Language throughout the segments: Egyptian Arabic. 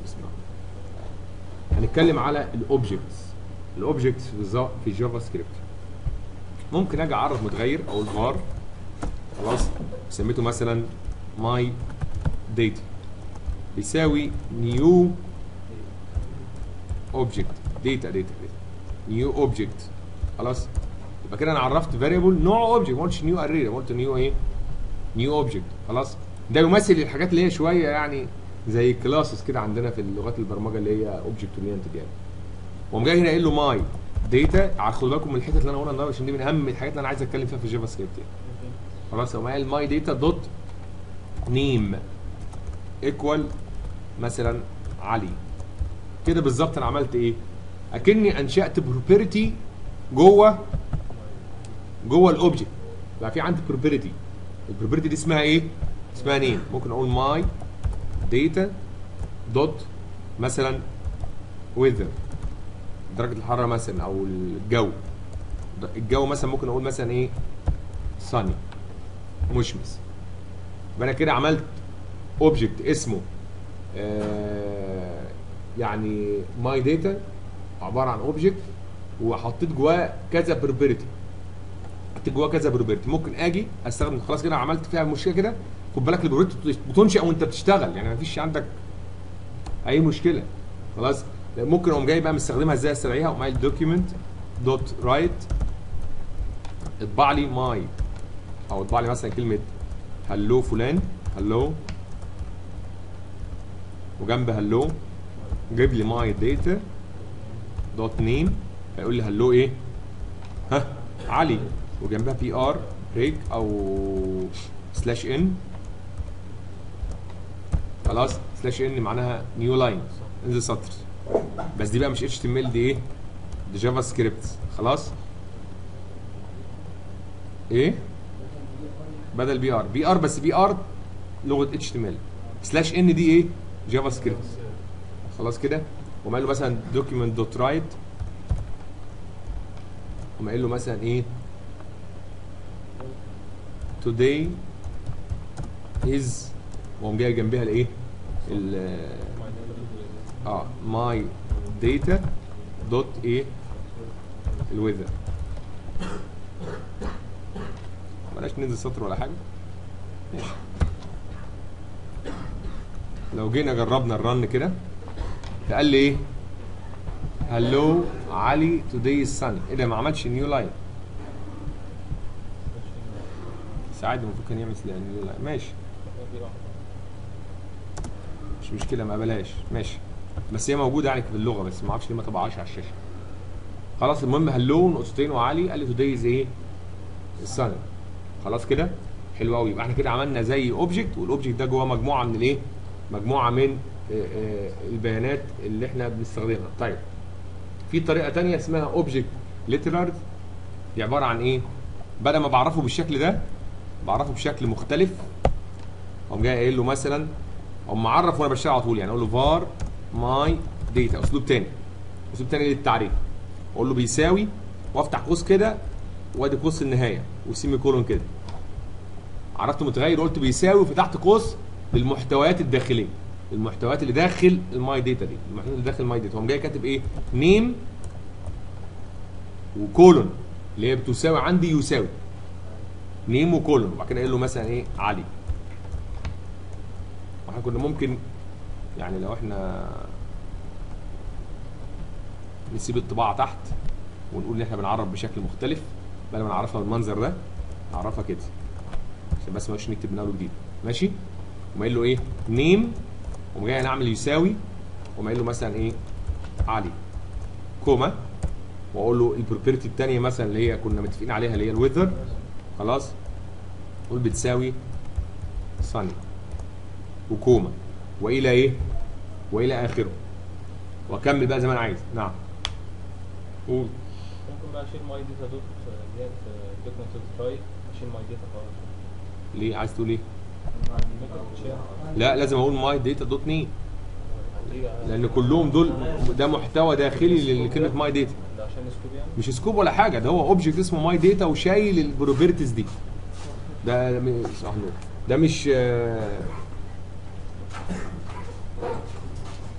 بسم الله هنتكلم على الاوبجكتس الاوبجكتس في الزا- في جافا سكريبت ممكن اجي اعرف متغير او الفار خلاص سميته مثلا ماي داتا بيساوي نيو اوبجكت داتا داتا نيو اوبجكت خلاص يبقى كده انا عرفت فاريبل نوع اوبجكت ما قلتش نيو اري قلت نيو ايه نيو اوبجكت خلاص ده يمثل الحاجات اللي هي شويه يعني زي كلاسز كده عندنا في اللغات البرمجه اللي هي اوبجكت اورينتد يعني وقام جاي هنا قايل له ماي داتا خدوا بالكم من الحتت اللي انا هقولها النهارده عشان دي من اهم الحاجات اللي انا عايز اتكلم فيها في الجافا سكريبت يعني. خلاص هو قال ماي داتا دوت نيم ايكوال مثلا علي كده بالظبط انا عملت ايه؟ اكني انشات بروبرتي جوه جوه الاوبجكت بقى في عندي بروبرتي البروبرتي دي اسمها ايه؟ اسمها نيم ممكن اقول ماي داتا دوت مثلا ويذر درجه الحراره مثلا او الجو الجو مثلا ممكن اقول مثلا ايه؟ صني مشمس يبقى انا كده عملت اوبجكت اسمه آه يعني ماي داتا عباره عن اوبجكت وحطيت جواه كذا بروبرتي حطيت جواه كذا بروبرتي ممكن اجي استخدم خلاص كده عملت فيها مشكله كده خد بالك البروبرتي بتنشا وانت بتشتغل يعني مفيش عندك اي مشكله خلاص ممكن اقوم جاي بقى مستخدمها ازاي استدعيها اقوم قايل دوكيومنت دوت رايت اطبع لي ماي او اطبع لي مثلا كلمه هلو فلان هلو وجنب هلو جيب لي ماي داتا دوت نيم هيقول لي هلو ايه ها علي وجنبها بي ار بريك او سلاش ان خلاص سلاش ان معناها نيو لاين انزل سطر بس دي بقى مش اتش تي ام ال دي ايه دي جافا سكريبت خلاص ايه بدل بي ار بي ار بس بي ار لغه اتش تي ام ال سلاش ان دي ايه جافا سكريبت خلاص كده وما قال له مثلا دوكيومنت دوت رايت وما قال له مثلا ايه today is وقام جاي جنبها الايه ال اه my data دوت ايه الويذر بلاش ننزل سطر ولا حاجه ماشي لو جينا جربنا الرن كده قال لي ايه هلو علي توداي السني ايه ده ما عملش نيو لاين بس عادي المفروض كان يعمل نيو لاين ماشي مش مشكله ما بلاش ماشي بس هي موجوده يعني في اللغه بس ما اعرفش ليه ما طبعهاش على الشاشه خلاص المهم هلو نقطتين وعلي قال لي توداي از ايه السنه خلاص كده حلو قوي يبقى احنا كده عملنا زي اوبجكت والاوبجكت ده جواه مجموعه من الايه مجموعه من آه، آه، البيانات اللي احنا بنستخدمها طيب في طريقه تانية اسمها اوبجكت ليترال دي عباره عن ايه بدل ما بعرفه بالشكل ده بعرفه بشكل مختلف اقوم جاي قايل له مثلا اقوم معرف وانا بشتغل على طول يعني اقول له فار ماي داتا اسلوب تاني اسلوب تاني للتعريف اقول له بيساوي وافتح قوس كده وادي قوس النهايه وسيمي كولون كده عرفت متغير قلت بيساوي وفتحت قوس للمحتويات الداخليه المحتويات اللي داخل الماي داتا دي المحتويات اللي داخل الماي داتا قام جاي كاتب ايه نيم وكولون اللي هي بتساوي عندي يساوي نيم وكولون وبعد كده قايل له مثلا ايه علي واحنا كنا ممكن يعني لو احنا نسيب الطباعه تحت ونقول ان احنا بنعرف بشكل مختلف بدل ما نعرفها بالمنظر ده نعرفها كده عشان بس مش نكتب من اول وجديد ماشي وما قايل له ايه نيم وقوم جاي نعمل يساوي وما قايل له مثلا ايه علي كوما واقول له البروبرتي الثانيه مثلا اللي هي كنا متفقين عليها اللي هي الويذر خلاص قول بتساوي صني وكوما والى ايه والى اخره واكمل بقى زي ما انا عايز نعم قول ممكن بقى اشيل ماي داتا دوت اللي هي في دوكيمنت دوت رايت اشيل ماي داتا خلاص ليه عايز تقول ايه ممكن تشيل لا لازم اقول ماي داتا دوت نيم ليه لان كلهم دول ده محتوى داخلي لكلمه ماي داتا ده عشان سكوب يعني مش سكوب ولا حاجه ده هو اوبجكت اسمه ماي داتا وشايل البروبرتيز دي ده م- صح نور ده مش آه،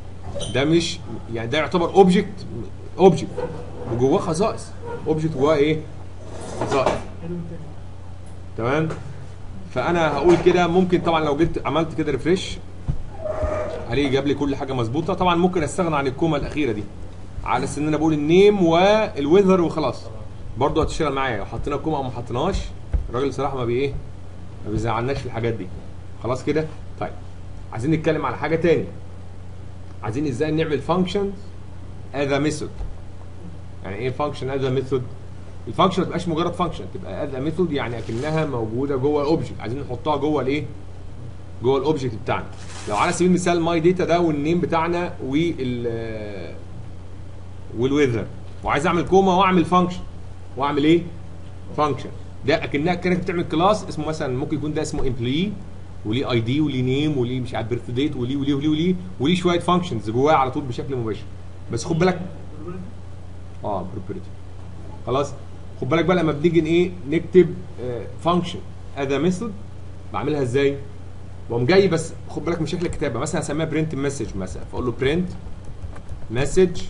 ده مش يعني ده يعتبر اوبجكت اوبجكت وجواه خصائص اوبجكت جواه ايه خصائص تمام فانا هقول كده ممكن طبعا لو جبت عملت كده ريفريش عليه جاب لي كل حاجه مظبوطه طبعا ممكن استغنى عن الكومه الاخيره دي على اساس ان انا بقول النيم والويذر وخلاص برضه هتشتغل معايا لو حطينا كومه او ما حطيناش الراجل صراحه ما بي ايه ما بيزعلناش في الحاجات دي خلاص كده طيب عايزين نتكلم على حاجه تاني عايزين ازاي نعمل فانكشن از ميثود يعني ايه فانكشن از ميثود الفانكشن ما تبقاش مجرد فانكشن تبقى از ميثود يعني اكنها موجوده جوه الاوبجكت عايزين نحطها جوه الايه جوه الاوبجكت بتاعنا لو على سبيل المثال ماي داتا ده والنيم بتاعنا وال والويذر وعايز اعمل كوما واعمل فانكشن واعمل ايه فانكشن ده اكنها كانت بتعمل كلاس اسمه مثلا ممكن يكون ده اسمه امبلوي وليه اي دي وليه نيم وليه مش عارف بيرث ديت وليه وليه وليه وليه وليه شويه فانكشنز جواه على طول بشكل مباشر بس خد بالك اه بروبرتي خلاص خد بالك بقى لما بنيجي ايه نكتب فانكشن از ميثود بعملها ازاي؟ واقوم جاي بس خد بالك من شكل الكتابه مثلا هسميها برنت مسج مثلا فاقول له برنت مسج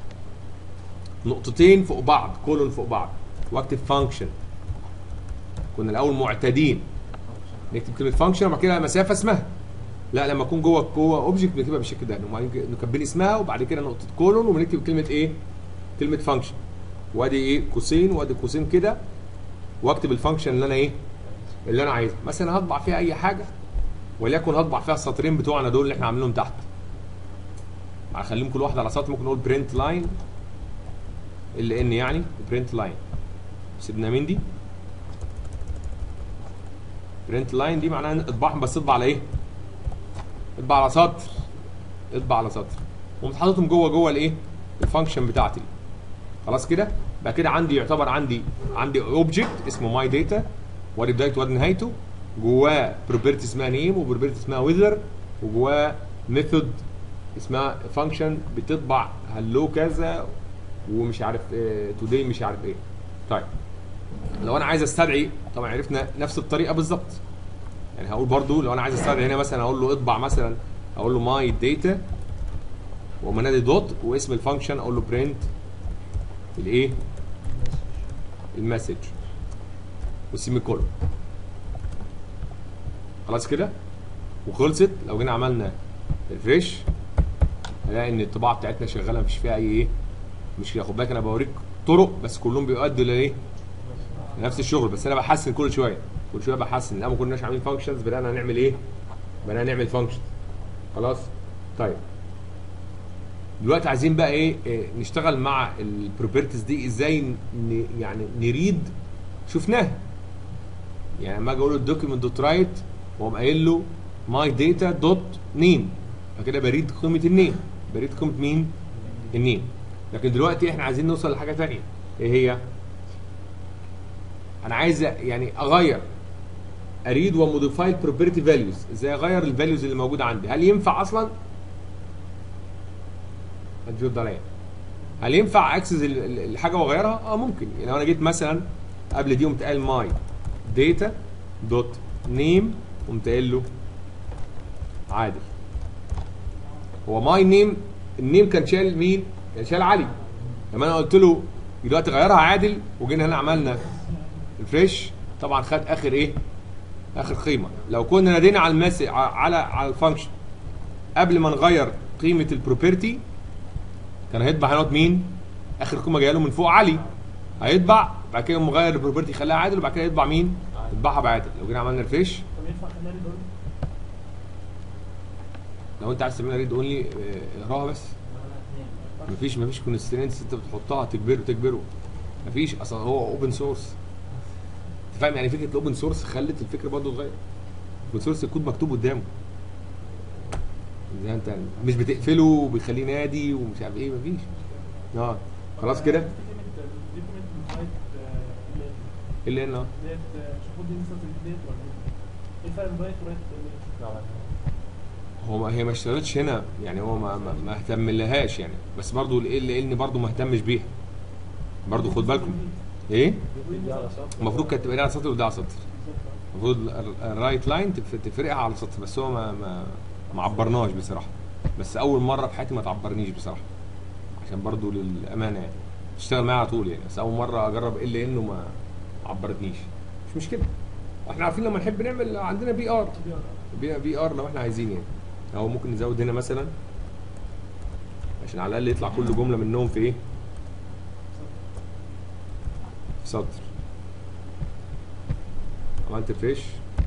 نقطتين فوق بعض كولون فوق بعض واكتب فانكشن كنا الاول معتادين نكتب كلمه فانكشن وبعد كده مسافه اسمها لا لما اكون جوه جوه اوبجكت بنكتبها بالشكل ده وبعدين نكبل اسمها وبعد كده نقطه كولون وبنكتب كلمه ايه؟ كلمه فانكشن وادي ايه قوسين وادي قوسين كده واكتب الفانكشن اللي انا ايه؟ اللي انا عايزها مثلا هطبع فيها اي حاجه وليكن هطبع فيها السطرين بتوعنا دول اللي احنا عاملينهم تحت هخليهم كل واحد على سطر ممكن نقول برنت لاين ال ان يعني برنت لاين سيبنا مين دي برنت لاين دي معناها اطبعهم بس اطبع على ايه اطبع على سطر اطبع على سطر وقمت حاططهم جوه جوه الايه الفانكشن بتاعتي خلاص كده بقى كده عندي يعتبر عندي عندي اوبجكت اسمه ماي داتا وادي بدايته وادي نهايته جواه بروبرتي اسمها نيم وبروبرتي اسمها ويذر وجواه ميثود اسمها فانكشن بتطبع هلو كذا ومش عارف توداي مش عارف ايه طيب لو انا عايز استدعي طبعا عرفنا نفس الطريقه بالظبط يعني هقول برضو لو انا عايز استدعي هنا مثلا اقول له اطبع مثلا اقول له ماي داتا ومنادي دوت واسم الفانكشن اقول له برنت الايه المسج والسيمي كولون خلاص كده وخلصت لو جينا عملنا ريفريش هنلاقي ان الطباعه بتاعتنا شغاله مفيش فيها اي ايه مش خد بالك انا بوريك طرق بس كلهم بيؤدوا لايه نفس الشغل بس انا بحسن كل شويه كل شويه بحسن لا ما كناش عاملين فانكشنز بدانا نعمل ايه بدانا نعمل فانكشن خلاص طيب دلوقتي عايزين بقى ايه, إيه نشتغل مع البروبرتيز دي ازاي ن يعني نريد شفناها يعني لما اجي اقول له الدوكيمنت دوت رايت واقوم قايل له ماي داتا دوت نيم فكده بريد قيمه النيم بريد قيمه مين؟ النيم لكن دلوقتي احنا عايزين نوصل لحاجه ثانيه ايه هي؟ انا عايز يعني اغير اريد وموديفاي البروبرتي فاليوز ازاي اغير الفاليوز اللي موجوده عندي هل ينفع اصلا؟ هتجد عليا هل ينفع اكسس الحاجه واغيرها؟ اه ممكن يعني لو انا جيت مثلا قبل دي قمت قايل ماي داتا دوت نيم قمت قايل له عادل هو ماي نيم النيم كان شايل مين؟ كان شايل علي لما انا قلت له دلوقتي غيرها عادل وجينا هنا عملنا ريفريش طبعا خد اخر ايه؟ اخر قيمه لو كنا نادينا على المس على على الفانكشن قبل ما نغير قيمه البروبرتي كان هيطبع هنا مين؟ اخر قيمه جايه له من فوق علي هيطبع بعد كده يقوم مغير البروبرتي يخليها عادل وبعد كده يطبع مين؟ يطبعها بعادل لو جينا عملنا ريفريش طب ينفع خلينا ريد اونلي؟ لو انت عايز تعملها ريد اونلي اقراها بس مفيش مفيش كونسترينتس انت بتحطها تجبره تجبره مفيش اصلا هو اوبن سورس انت فاهم يعني فكره الاوبن سورس خلت الفكره برضه تتغير اوبن سورس الكود مكتوب قدامه زي انت مش بتقفله وبيخليه نادي ومش عارف ايه مفيش اه خلاص كده اللي هنا ديت شوفوا دي انستنس ديت ولا ايه؟ ايه الفرق بين رايت ورايت هو ما هي ما اشتغلتش هنا يعني هو ما ما, ما اهتملهاش يعني بس برضه ال ان برضه ما اهتمش بيها برضه خد بالكم ايه دي على سطر المفروض كانت تبقى دي على سطر وده على سطر المفروض ال- الرايت لاين تف- تفرقها على سطر بس هو ما ما ما عبرناش بصراحه بس اول مره في حياتي ما تعبرنيش بصراحه عشان برضو للامانه يعني تشتغل معايا على طول يعني بس اول مره اجرب ال انه ما عبرتنيش مش مشكله احنا عارفين لما نحب نعمل عندنا بي ار بي بي ار لو احنا عايزين يعني او ممكن نزود هنا مثلا عشان على الاقل يطلع كل جمله منهم في ايه في سطر عملت فيش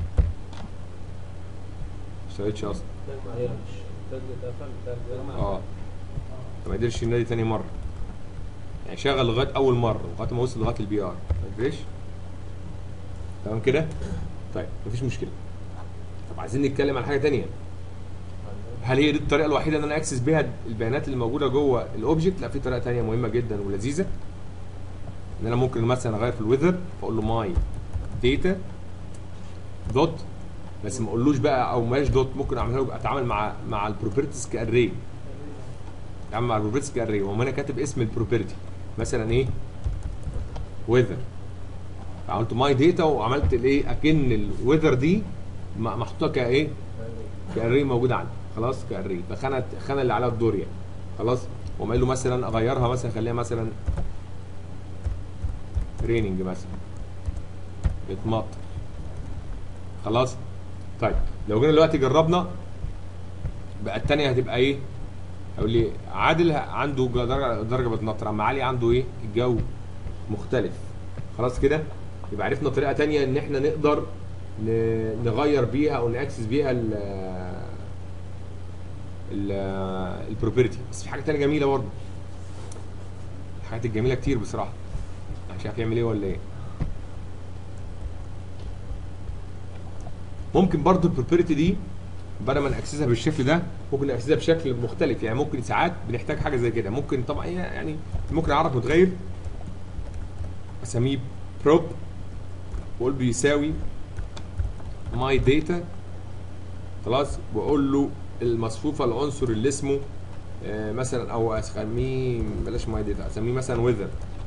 ما اشتغلتش اصلا هي مش التاج اتقفل التاج اه ما قدرش ينادي تاني مره يعني شغل لغايه اول مره لغايه ما وصل لغايه البي ار فيش تمام كده طيب مفيش مشكله طب عايزين نتكلم عن حاجه تانية هل هي دي الطريقه الوحيده ان انا اكسس بيها البيانات اللي موجوده جوه الاوبجكت لا في طريقه تانية مهمه جدا ولذيذه ان انا ممكن مثلا اغير في الويذر فاقول له ماي داتا دوت بس ما اقولوش بقى او ماش دوت ممكن اعملها له اتعامل مع مع البروبرتيز كاري اتعامل مع البروبرتيز كاري وهم انا كاتب اسم البروبرتي مثلا ايه ويذر عملت ماي داتا وعملت الايه اكن الويذر دي م- محطوطه كايه كاري موجوده عندي خلاص كاري فخانه الخانه اللي عليها الدور يعني خلاص وقام قايل له مثلا اغيرها مثلا خليها مثلا ريننج مثلا بتمطر خلاص طيب لو جينا دلوقتي جربنا بقى الثانيه هتبقى ايه هيقول لي عادل عنده درجه درجه بتنطر اما علي عنده ايه الجو مختلف خلاص كده يبقى عرفنا طريقه تانية ان احنا نقدر ن- نغير بيها او ناكسس بيها ال ال البروبرتي بس في حاجه تانية جميله برضه الحاجات الجميله كتير بصراحه أنا مش عارف يعمل ايه ولا ايه ممكن برضه البروبرتي دي بدل ما ناكسسها بالشكل ده ممكن ناكسسها بشكل مختلف يعني ممكن ساعات بنحتاج حاجه زي كده ممكن طبعا هي يعني ممكن اعرف متغير اسميه بروب واقول بيساوي ماي داتا خلاص واقول له المصفوفه العنصر اللي اسمه آه، مثلا او اسميه بلاش ماي داتا اسميه مثلا ويذر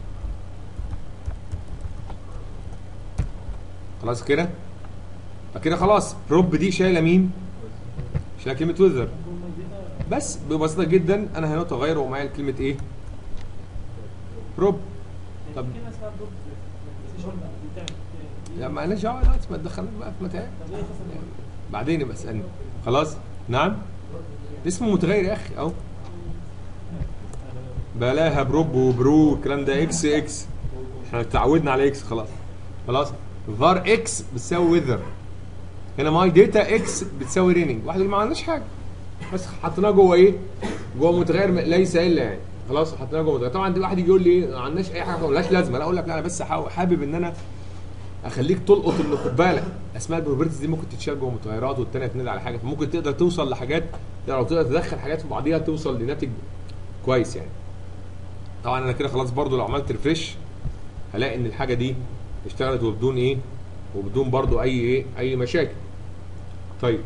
خلاص كده فكده خلاص بروب دي شايله مين؟ شايله كلمه ويذر بس ببساطه جدا انا هنا اغير ومعايا كلمه ايه؟ بروب طب- طب في ناس بقى بتضرب في شغل بتاع لا مالناش دعوه دلوقتي ما تدخلناش بقى في متاع طب ايه خسر بعدين يبقى اسالني خلاص نعم اسمه متغير يا اخي اهو بلاها بروب وبرو الكلام ده اكس اكس احنا اتعودنا على اكس خلاص خلاص فار اكس بتساوي ويذر هنا ماي داتا اكس بتساوي ريننج واحد يقول ما عملناش حاجه بس حطيناه جوه ايه؟ جوه متغير م- ليس الا يعني خلاص حطيناه جوه متغير طبعا دي واحد يجي يقول لي ايه ما عندناش اي حاجه ملهاش لازمه لا اقول لك لا انا بس حاو- حابب ان انا اخليك تلقط ان خد بالك اسماء البروبرتيز دي ممكن تتشال جوه متغيرات والتانيه تنادي على حاجه فممكن تقدر توصل لحاجات لو تقدر تدخل حاجات في بعضيها توصل لناتج كويس يعني طبعا انا كده خلاص برضو لو عملت ريفريش هلاقي ان الحاجه دي اشتغلت وبدون ايه وبدون برضو اي ايه اي مشاكل طيب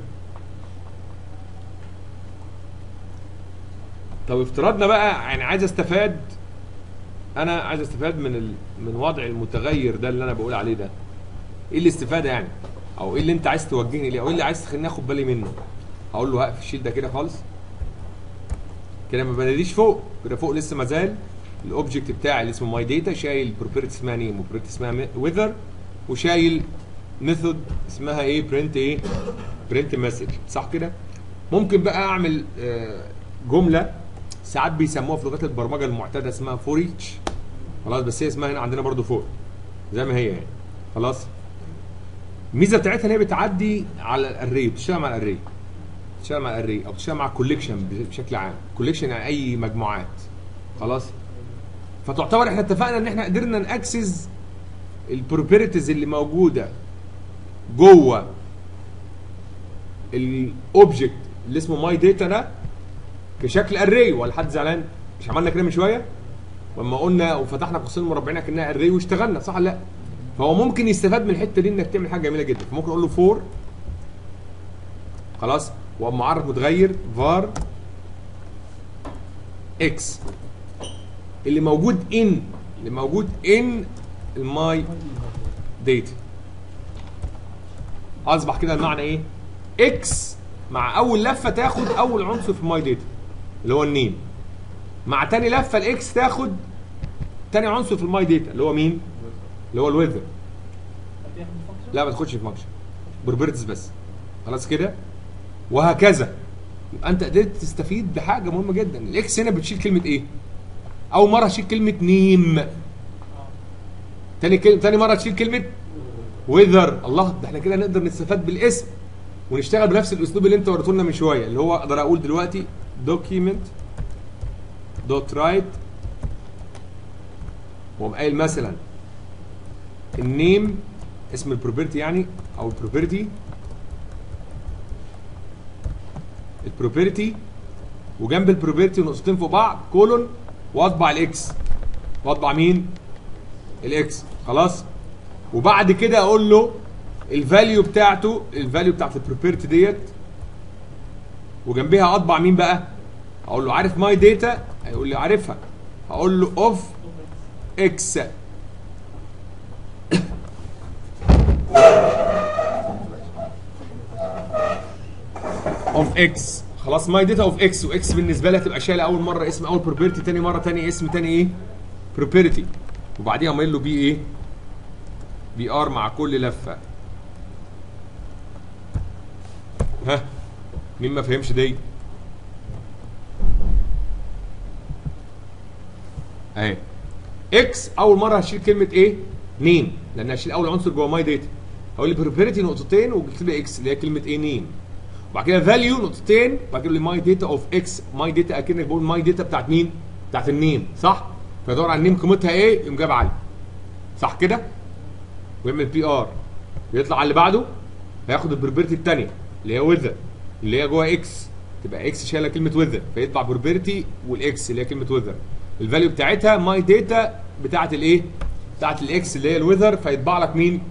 طب افترضنا بقى يعني عايز استفاد انا عايز استفاد من ال... من وضع المتغير ده اللي انا بقول عليه ده ايه الاستفاده يعني او ايه اللي انت عايز توجهني ليه او ايه اللي عايز تخليني اخد بالي منه هقول له هقفل الشيل ده كده خالص كده ما بناديش فوق كده فوق لسه ما زال الاوبجكت بتاعي اللي اسمه ماي داتا شايل بروبرتي اسمها نيم وبروبرتي اسمها ويذر وشايل ميثود اسمها ايه برنت ايه برنت مسج صح كده ممكن بقى اعمل آه، جمله ساعات بيسموها في لغات البرمجه المعتاده اسمها فوريتش خلاص بس هي اسمها هنا عندنا برضو فور زي ما هي يعني خلاص الميزه بتاعتها ان هي بتعدي على الاري بتشتغل مع الاري بتشتغل مع الاري او بتشتغل مع الكوليكشن بشكل عام كوليكشن يعني اي مجموعات خلاص فتعتبر احنا اتفقنا ان احنا قدرنا ناكسس البروبرتيز اللي موجوده جوه الاوبجكت اللي اسمه ماي داتا ده كشكل اري ولا حد زعلان مش عملنا كده من شويه لما قلنا وفتحنا قوسين مربعين كانها اري واشتغلنا صح ولا لا فهو ممكن يستفاد من الحته دي انك تعمل حاجه جميله جدا فممكن اقول له فور خلاص واقوم معرف متغير فار اكس اللي موجود ان اللي موجود ان الماي داتا اصبح كده المعنى ايه اكس مع اول لفه تاخد اول عنصر في ماي داتا اللي هو النيم مع تاني لفه الاكس تاخد تاني عنصر في الماي داتا اللي هو مين اللي هو الويذر هتاخد الفانكشن لا ما تاخدش فانكشن بروبرتيز بس خلاص كده وهكذا يبقى انت قدرت تستفيد بحاجه مهمه جدا الاكس هنا بتشيل كلمه ايه اول مره هتشيل كلمه نيم تاني كلمه تاني مره هتشيل كلمه ويذر الله ده احنا كده نقدر نستفاد بالاسم ونشتغل بنفس الاسلوب اللي انت وريته لنا من شويه اللي هو اقدر اقول دلوقتي دوكيمنت دوت رايت واقوم قايل مثلا النيم اسم البروبرتي يعني او البروبرتي البروبرتي وجنب البروبرتي نقطتين فوق بعض كولون واطبع الاكس واطبع مين الاكس خلاص وبعد كده اقول له الفاليو بتاعته الفاليو بتاعت البروبرتي ديت وجنبها اطبع مين بقى اقول له عارف ماي داتا هيقول لي عارفها هقول له اوف اكس اوف اكس خلاص ماي داتا اوف اكس واكس بالنسبه لها تبقى شايله اول مره اسم اول بروبرتي تاني مره تاني اسم تاني ايه بروبرتي وبعديها عمال له بي ايه بي ار مع كل لفه ها مين ما فهمش دي اهي اكس اول مره هشيل كلمه ايه نيم لان هشيل اول عنصر جوه ماي داتا هقول لي بروبرتي نقطتين وكتب لي اكس اللي هي كلمه ايه نيم وبعد كده فاليو نقطتين وبعد كده ماي داتا اوف اكس ماي داتا اكنك بقول ماي داتا بتاعت مين؟ بتاعت النيم صح؟ فيدور على النيم قيمتها ايه؟ يقوم جايب علي صح كده؟ ويعمل بي ار يطلع على اللي بعده هياخد البروبرتي الثانيه اللي هي وذر اللي هي جوه اكس تبقى اكس شايله كلمه وذر فيطبع بروبرتي والاكس اللي هي كلمه وذر الفاليو بتاعتها ماي داتا بتاعت الايه؟ بتاعت الاكس اللي هي الوذر فيطبع لك مين؟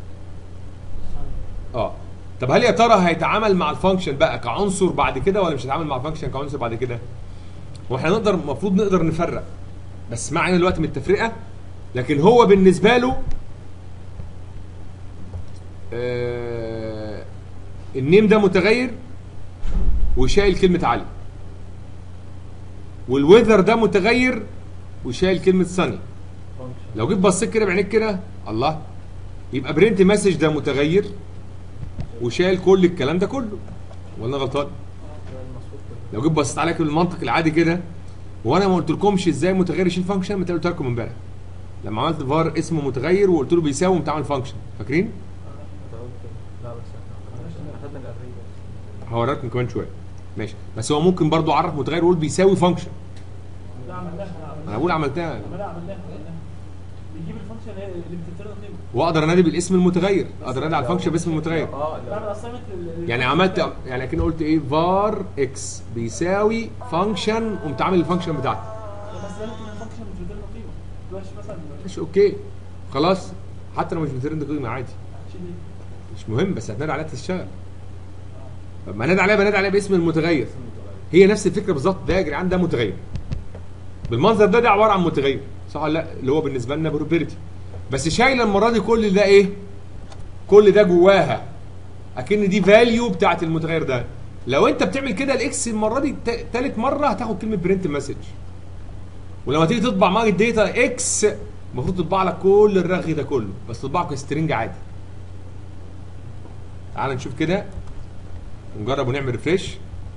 اه طب هل يا ترى هيتعامل مع الفانكشن بقى كعنصر بعد كده ولا مش هيتعامل مع الفانكشن كعنصر بعد كده؟ واحنا نقدر المفروض نقدر نفرق بس معنا دلوقتي من التفرقه لكن هو بالنسبه له آه النيم ده متغير وشايل كلمه علي والويذر ده متغير وشايل كلمه ساني لو جيت بصيت كده بعينيك كده الله يبقى برنت مسج ده متغير وشايل كل الكلام ده كله ولا أنا غلطان لو جيت بصيت عليك بالمنطق العادي كده وانا ما قلتلكمش ازاي متغير يشيل فانكشن ما قلت لكم امبارح لما عملت فار اسمه متغير وقلت له بيساوي وقمت عامل فانكشن فاكرين لا بس احنا خدنا الاري بس هوريكم كمان شويه ماشي بس هو ممكن برضو اعرف متغير واقول بيساوي فانكشن لا عملناها انا بقول عملتها عملناها عملناها عملناها بيجيب الفانكشن اللي اللي بتفترض قيمه واقدر انادي بالاسم المتغير اقدر انادي على الفانكشن باسم المتغير اه بعمل لا اسايمنت يعني عملت يعني اكن قلت ايه فار اكس بيساوي فانكشن قمت عامل الفانكشن بتاعتي بس ده ممكن الفانكشن مش بتدير قيمه دلوقتي مثلا ماشي اوكي خلاص حتى لو مش بترند قيمه عادي هتشيل ايه؟ مش مهم بس هتنادي عليها تشتغل طب ما نادي عليها بنادي عليها باسم المتغير هي نفس الفكره بالظبط ده يا جدعان ده متغير بالمنظر ده ده عباره عن متغير صح ولا لا اللي هو بالنسبه لنا بروبرتي بس شايله المره دي كل ده ايه كل ده جواها اكن دي فاليو بتاعت المتغير ده لو انت بتعمل كده الاكس المره دي تا- تالت مره هتاخد كلمه برنت مسج ولما تيجي تطبع معاك الداتا اكس المفروض تطبع لك كل الرغي ده كله بس تطبعه كسترنج عادي تعال نشوف كده ونجرب ونعمل ريفريش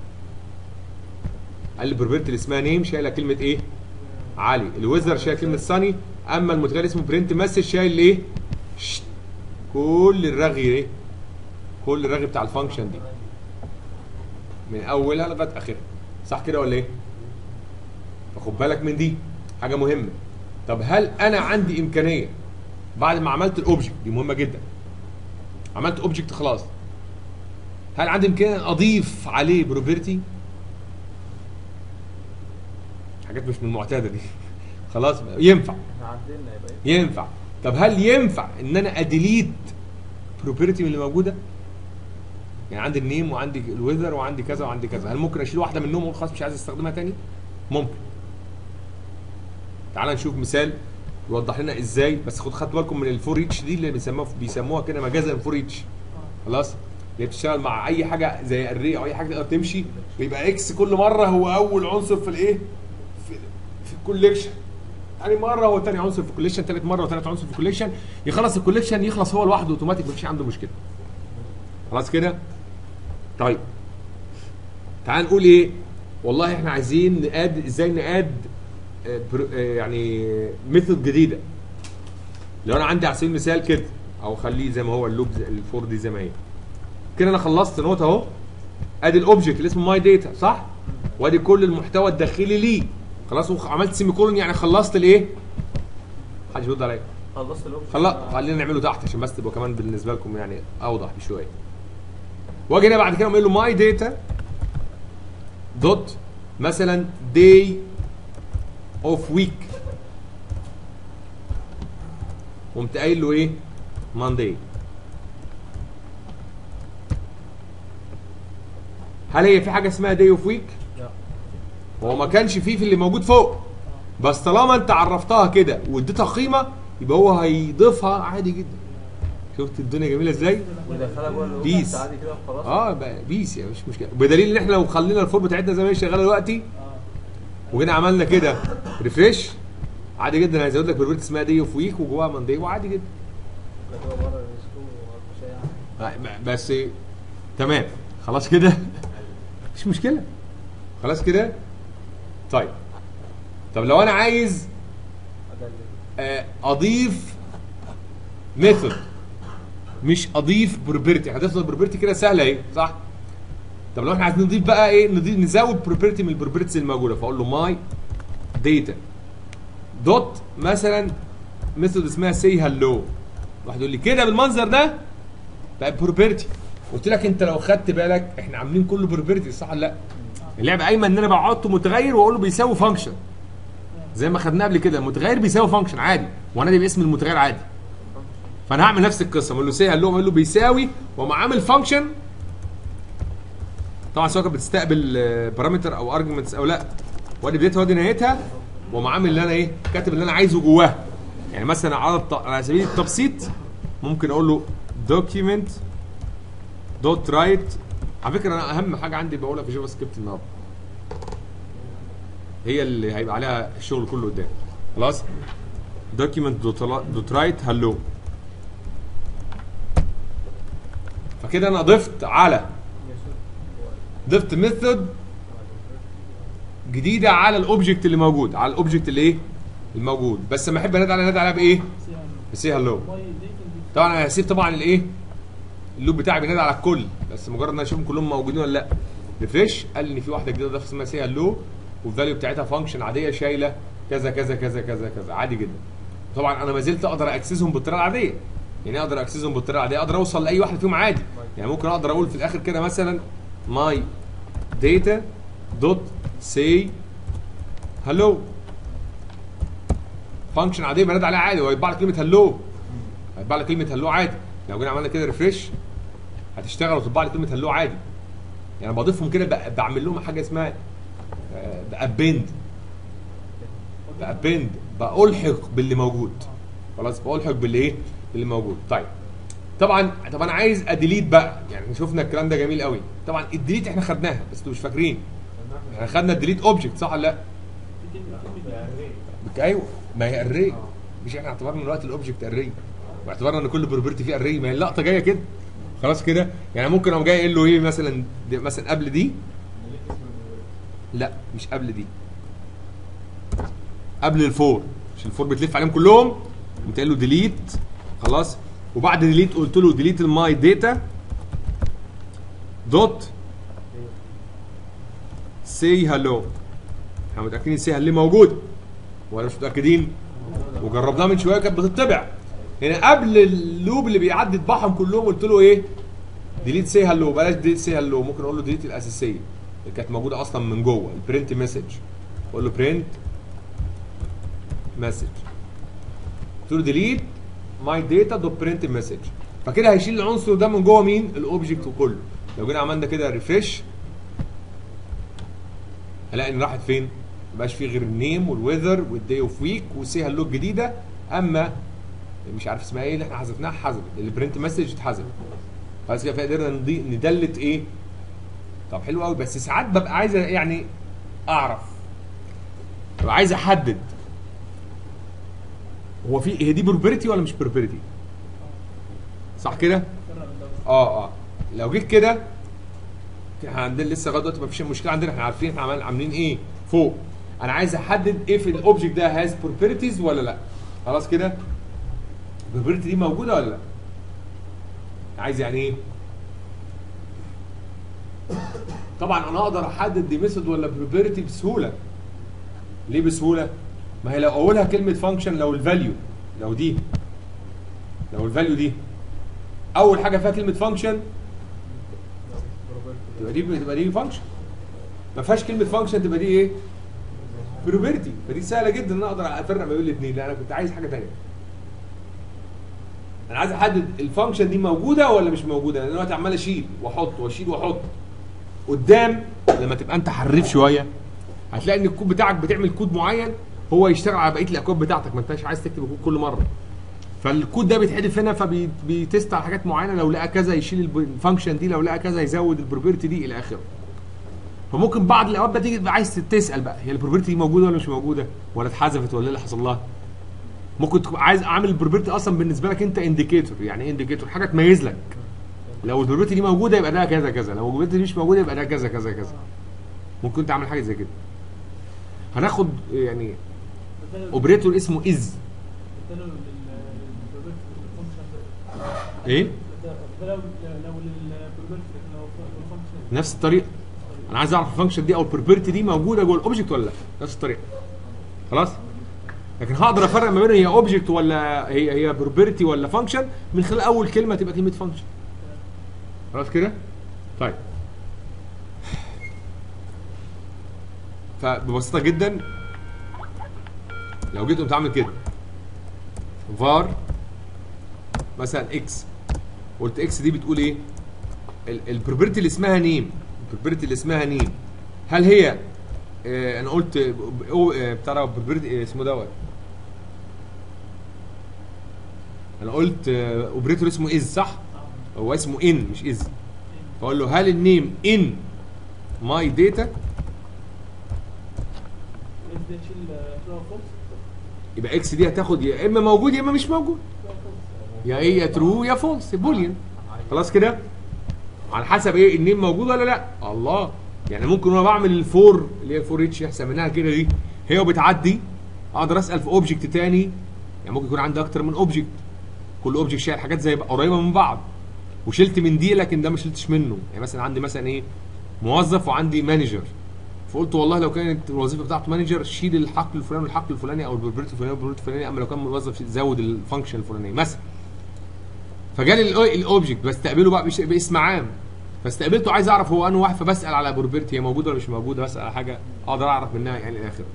قال لي البروبرتي اللي اسمها نيم شايله كلمه ايه علي الويزر شايل كلمه ساني اما المتغير اسمه برنت مسج شايل ايه شت. كل الرغي ايه كل الرغي بتاع الفانكشن دي من اولها لغايه اخرها صح كده ولا ايه فخد بالك من دي حاجه مهمه طب هل انا عندي امكانيه بعد ما عملت الاوبجكت دي مهمه جدا عملت اوبجكت خلاص هل عندي امكانيه اضيف عليه بروبرتي حاجات مش من المعتاده دي خلاص ينفع احنا عدلنا يبقى ايه ينفع طب هل ينفع ان انا اديليت بروبرتي من اللي موجوده يعني عندي النيم وعندي الويذر وعندي كذا وعندي كذا هل ممكن اشيل واحده منهم واقول خلاص مش عايز استخدمها تاني ممكن تعال نشوف مثال يوضح لنا ازاي بس خد خدوا بالكم من الفور ريتش دي اللي بيسموها بيسموها كده مجازا فور ريتش خلاص هي بتشتغل مع اي حاجه زي الري او اي حاجه تقدر تمشي بيبقى اكس كل مره هو اول عنصر في الايه في, في الكوليكشن يعني مره هو تاني عنصر في الكوليكشن ثالث مره وثالث عنصر في الكوليكشن يخلص الكوليكشن يخلص هو لوحده اوتوماتيك مفيش عنده مشكله خلاص كده طيب تعال نقول ايه والله احنا عايزين نقاد ازاي نقاد آه، برو- آه، يعني ميثود جديده لو انا عندي على سبيل المثال كده او خليه زي ما هو اللوب زي- الفور دي زي ما هي كده انا خلصت نوت اهو ادي الاوبجكت اللي اسمه ماي داتا صح وادي كل المحتوى الداخلي ليه خلاص وعملت سيمي كولون يعني خلصت الايه محدش بيرد عليا خلصت الاوبشن خلاص خلينا نعمله تحت عشان بس تبقى كمان بالنسبه لكم يعني اوضح بشويه واجي هنا بعد كده اقول له ماي داتا دوت مثلا داي اوف ويك قمت قايل له ايه مانداي هل هي في حاجه اسمها داي اوف ويك لا هو ما كانش فيه في اللي موجود فوق بس طالما انت عرفتها كده واديتها قيمه يبقى هو هيضيفها عادي جدا شفت الدنيا جميله ازاي ودخلها جوه الاوبشن بيس. عادي كده وخلاص اه بقى بيس يعني مش مشكله بدليل ان احنا لو خلينا الفور بتاعتنا زي ما هي شغاله دلوقتي اه وجينا عملنا كده ريفريش عادي جدا هيزود لك بروبرتي اسمها دي اوف ويك وجواها ماندي وعادي جدا لا جوه بره الريسكو مش اي حاجه آه، بس تمام خلاص كده مش مشكله خلاص كده طيب طب لو انا عايز ادلل آه، اضيف ميثود مش اضيف بروبرتي هتفضل بروبرتي كده سهله اهي صح طب لو احنا عايزين نضيف بقى ايه نضيف نزود بروبرتي من البروبرتيز الموجوده فاقول له ماي داتا دوت مثلا ميثود اسمها سي هالو واحد يقول لي كده بالمنظر ده بقى بروبرتي قلت لك انت لو خدت بالك احنا عاملين كله بروبرتي صح ولا لا اللعبه قايمه ان انا بحط متغير واقول له بيساوي فانكشن زي ما خدناه قبل كده المتغير بيساوي فانكشن عادي وانادي باسم المتغير عادي فانا هعمل نفس القصه اقول له سي هلو اقول له بيساوي واقوم عامل فانكشن طبعا سواء كانت بتستقبل بارامتر او ارجمنتس او لا وادي بدايتها وادي نهايتها واقوم عامل اللي انا ايه كاتب اللي انا عايزه جواها يعني مثلا على الط... على سبيل التبسيط ممكن اقول له دوكيمنت دوت رايت على فكره انا اهم حاجه عندي بقولها في جافا سكريبت النهارده هي اللي هيبقى عليها الشغل كله قدام خلاص دوكيمنت دوت رايت هلو فكده انا ضفت على ضفت ميثود جديده على الاوبجكت اللي موجود على الاوبجكت اللي ايه الموجود بس لما احب انادي عليها انادي عليها بايه سي هالو بسي هلو ماي داتا دي طبعا انا هسيب طبعا الايه اللوب بتاعي بينادي على الكل بس مجرد ان انا اشوفهم كلهم موجودين ولا لا ريفريش قال لي ان في واحده جديده ضافت اسمها سي هلو والفاليو بتاعتها فانكشن عاديه شايله كذا كذا كذا كذا كذا عادي جدا طبعا انا ما زلت اقدر اكسسهم بالطريقه العاديه يعني اقدر اكسسهم بالطريقه العاديه اقدر اوصل لاي واحد فيهم عادي يعني ممكن اقدر اقول في الاخر كده مثلا ماي داتا دوت سي هلو فانكشن عاديه بنادي عليها عادي ويطبع لك كلمه هلو هيطبع لك كلمه هلو عادي لو جينا عملنا كده ريفريش هتشتغل وتطبع لي كلمه هلو عادي يعني بضيفهم كده ب- بعمل لهم حاجه اسمها بابند بابند بالحق باللي موجود خلاص بالحق باللي ايه باللي موجود طيب طبعا طب انا عايز اديليت بقى يعني شفنا الكلام ده جميل قوي طبعا الديليت احنا خدناها بس انتوا مش فاكرين احنا خدنا الديليت اوبجكت صح ولا لا في كلمه كلمه بك- ايوه ما هي اري مش احنا اعتبرنا دلوقتي الاوبجكت اري واعتبرنا ان كل بروبرتي فيه اري ما هي اللقطه جايه كده خلاص كده يعني ممكن اقوم جاي قايل له ايه مثلا دي مثلا قبل دي لا مش قبل دي قبل الفور مش الفور بتلف عليهم كلهم قمت قايل له ديليت خلاص وبعد ديليت قلت له ديليت الماي داتا دوت سي هالو احنا متاكدين سي هالو موجوده ولا مش متاكدين وجربناها من شويه كانت بتطبع هنا قبل اللوب اللي بيعدي طبعهم كلهم قلت له ايه ديليت سي هالو بلاش ديليت سي هالو ممكن اقول له ديليت الاساسيه اللي كانت موجوده اصلا من جوه البرنت مسج اقول له برنت مسج قلت له ديليت ماي داتا دوت برنت مسج فكده هيشيل العنصر ده من جوه مين الاوبجكت وكله لو جينا عملنا كده ريفريش هلاقي ان راحت فين مبقاش فيه غير النيم والويذر والداي اوف ويك والسي هالو الجديده اما مش عارف اسمها ايه اللي احنا حذفناها حذفت البرنت مسج اتحذف خلاص كده فقدرنا نضي- ندلت ايه طب حلو قوي بس ساعات ببقى عايز يعني اعرف ببقى عايز احدد هو في هي دي بروبرتي ولا مش بروبرتي صح كده فرق من ده اه اه لو جيت كده احنا عندنا لسه لغايه دلوقتي مفيش مشكله عندنا احنا عارفين احنا عمال- عاملين ايه فوق انا عايز احدد ايه في الاوبجكت ده هاز بروبرتيز ولا لا خلاص كده البروبرتي دي موجوده ولا لا عايز يعني ايه طبعا انا اقدر احدد دي ميثود ولا بروبرتي بسهوله ليه بسهوله ما هي لو اولها كلمه فانكشن لو الفاليو لو دي لو الفاليو دي اول حاجه فيها كلمه فانكشن تبقى دي تبقى دي فانكشن ما فيهاش كلمه فانكشن تبقى دي ايه بروبرتي فدي سهله جدا ان أنا اقدر افرق ما بين الاثنين لا انا كنت عايز حاجه ثانيه انا عايز احدد الفانكشن دي موجوده ولا مش موجوده لان دلوقتي عمال اشيل واحط واشيل واحط قدام لما تبقى انت حريف شويه هتلاقي ان الكود بتاعك بتعمل كود معين هو يشتغل على بقيه الاكواد بتاعتك ما انتش عايز تكتب الكود كل مره فالكود ده بيتحدف هنا فبيتست على حاجات معينه لو لقى كذا يشيل الب- الفانكشن دي لو لقى كذا يزود البروبرتي دي الى اخره فممكن بعض الاوقات بقى تيجي تبقى عايز تسال بقى هي البروبرتي دي موجوده ولا مش موجوده ولا اتحذفت ولا ايه اللي حصل لها ممكن تبقى عايز اعمل البروبرتي اصلا بالنسبه لك انت انديكيتور يعني ايه انديكيتور حاجه تميز لك لو البروبرتي دي موجوده يبقى ده كذا كذا لو البروبرتي دي مش موجوده يبقى ده كذا كذا كذا ممكن تعمل حاجه زي كده هناخد يعني اوبريتور اسمه از ده لو للبروبرتي فانكشن ايه ده لو لو للبروبرتي لكن لو الفانكشن نفس الطريقه انا عايز اعرف الفانكشن دي او البروبرتي دي موجوده جوه الاوبجكت ولا لا نفس الطريقه خلاص لكن هقدر افرق ما بين هي اوبجكت ولا هي هي بروبرتي ولا فانكشن من خلال اول كلمه تبقى كلمه فانكشن خلاص كده طيب فببساطه جدا لو جيت قمت عامل كده فار مثلا اكس قلت اكس دي بتقول ايه البروبرتي اللي اسمها نيم البروبرتي اللي اسمها نيم هل هي آه انا قلت ب- أو- آه، بتاع ده بروبرتي اسمه دوت انا قلت اوبريتور اسمه از صح هو اسمه ان مش از فاقول له هل النيم ان ماي داتا اف ده تشيل ترو فولس يبقى اكس دي هتاخد يا اما موجود يا اما مش موجود يا ايه يا ترو يا فولس بوليان خلاص كده على حسب ايه النيم موجود ولا لا الله يعني ممكن وانا بعمل الفور اللي هي الفور اتش احسن منها كده دي هي وبتعدي اقدر اسال في اوبجكت تاني يعني ممكن يكون عندي اكتر من اوبجكت كل اوبجكت شايل حاجات زي قريبه من بعض وشلت من دي لكن ده ما شلتش منه يعني مثلا عندي مثلا ايه موظف وعندي مانجر فقلت والله لو كانت الوظيفه بتاعته مانجر شيل الحقل الفلاني والحقل الفلاني او البروبرتي الفلاني والبروبرتي الفلاني اما لو كان موظف زود الفانكشن الفلانيه مثلا فجالي الأو- الاوبجكت بستقبله بقى بش- باسم عام فاستقبلته عايز اعرف هو انه واحد فبسال على بروبرتي هي موجوده ولا مش موجوده بسال على حاجه اقدر اعرف منها يعني الى اخره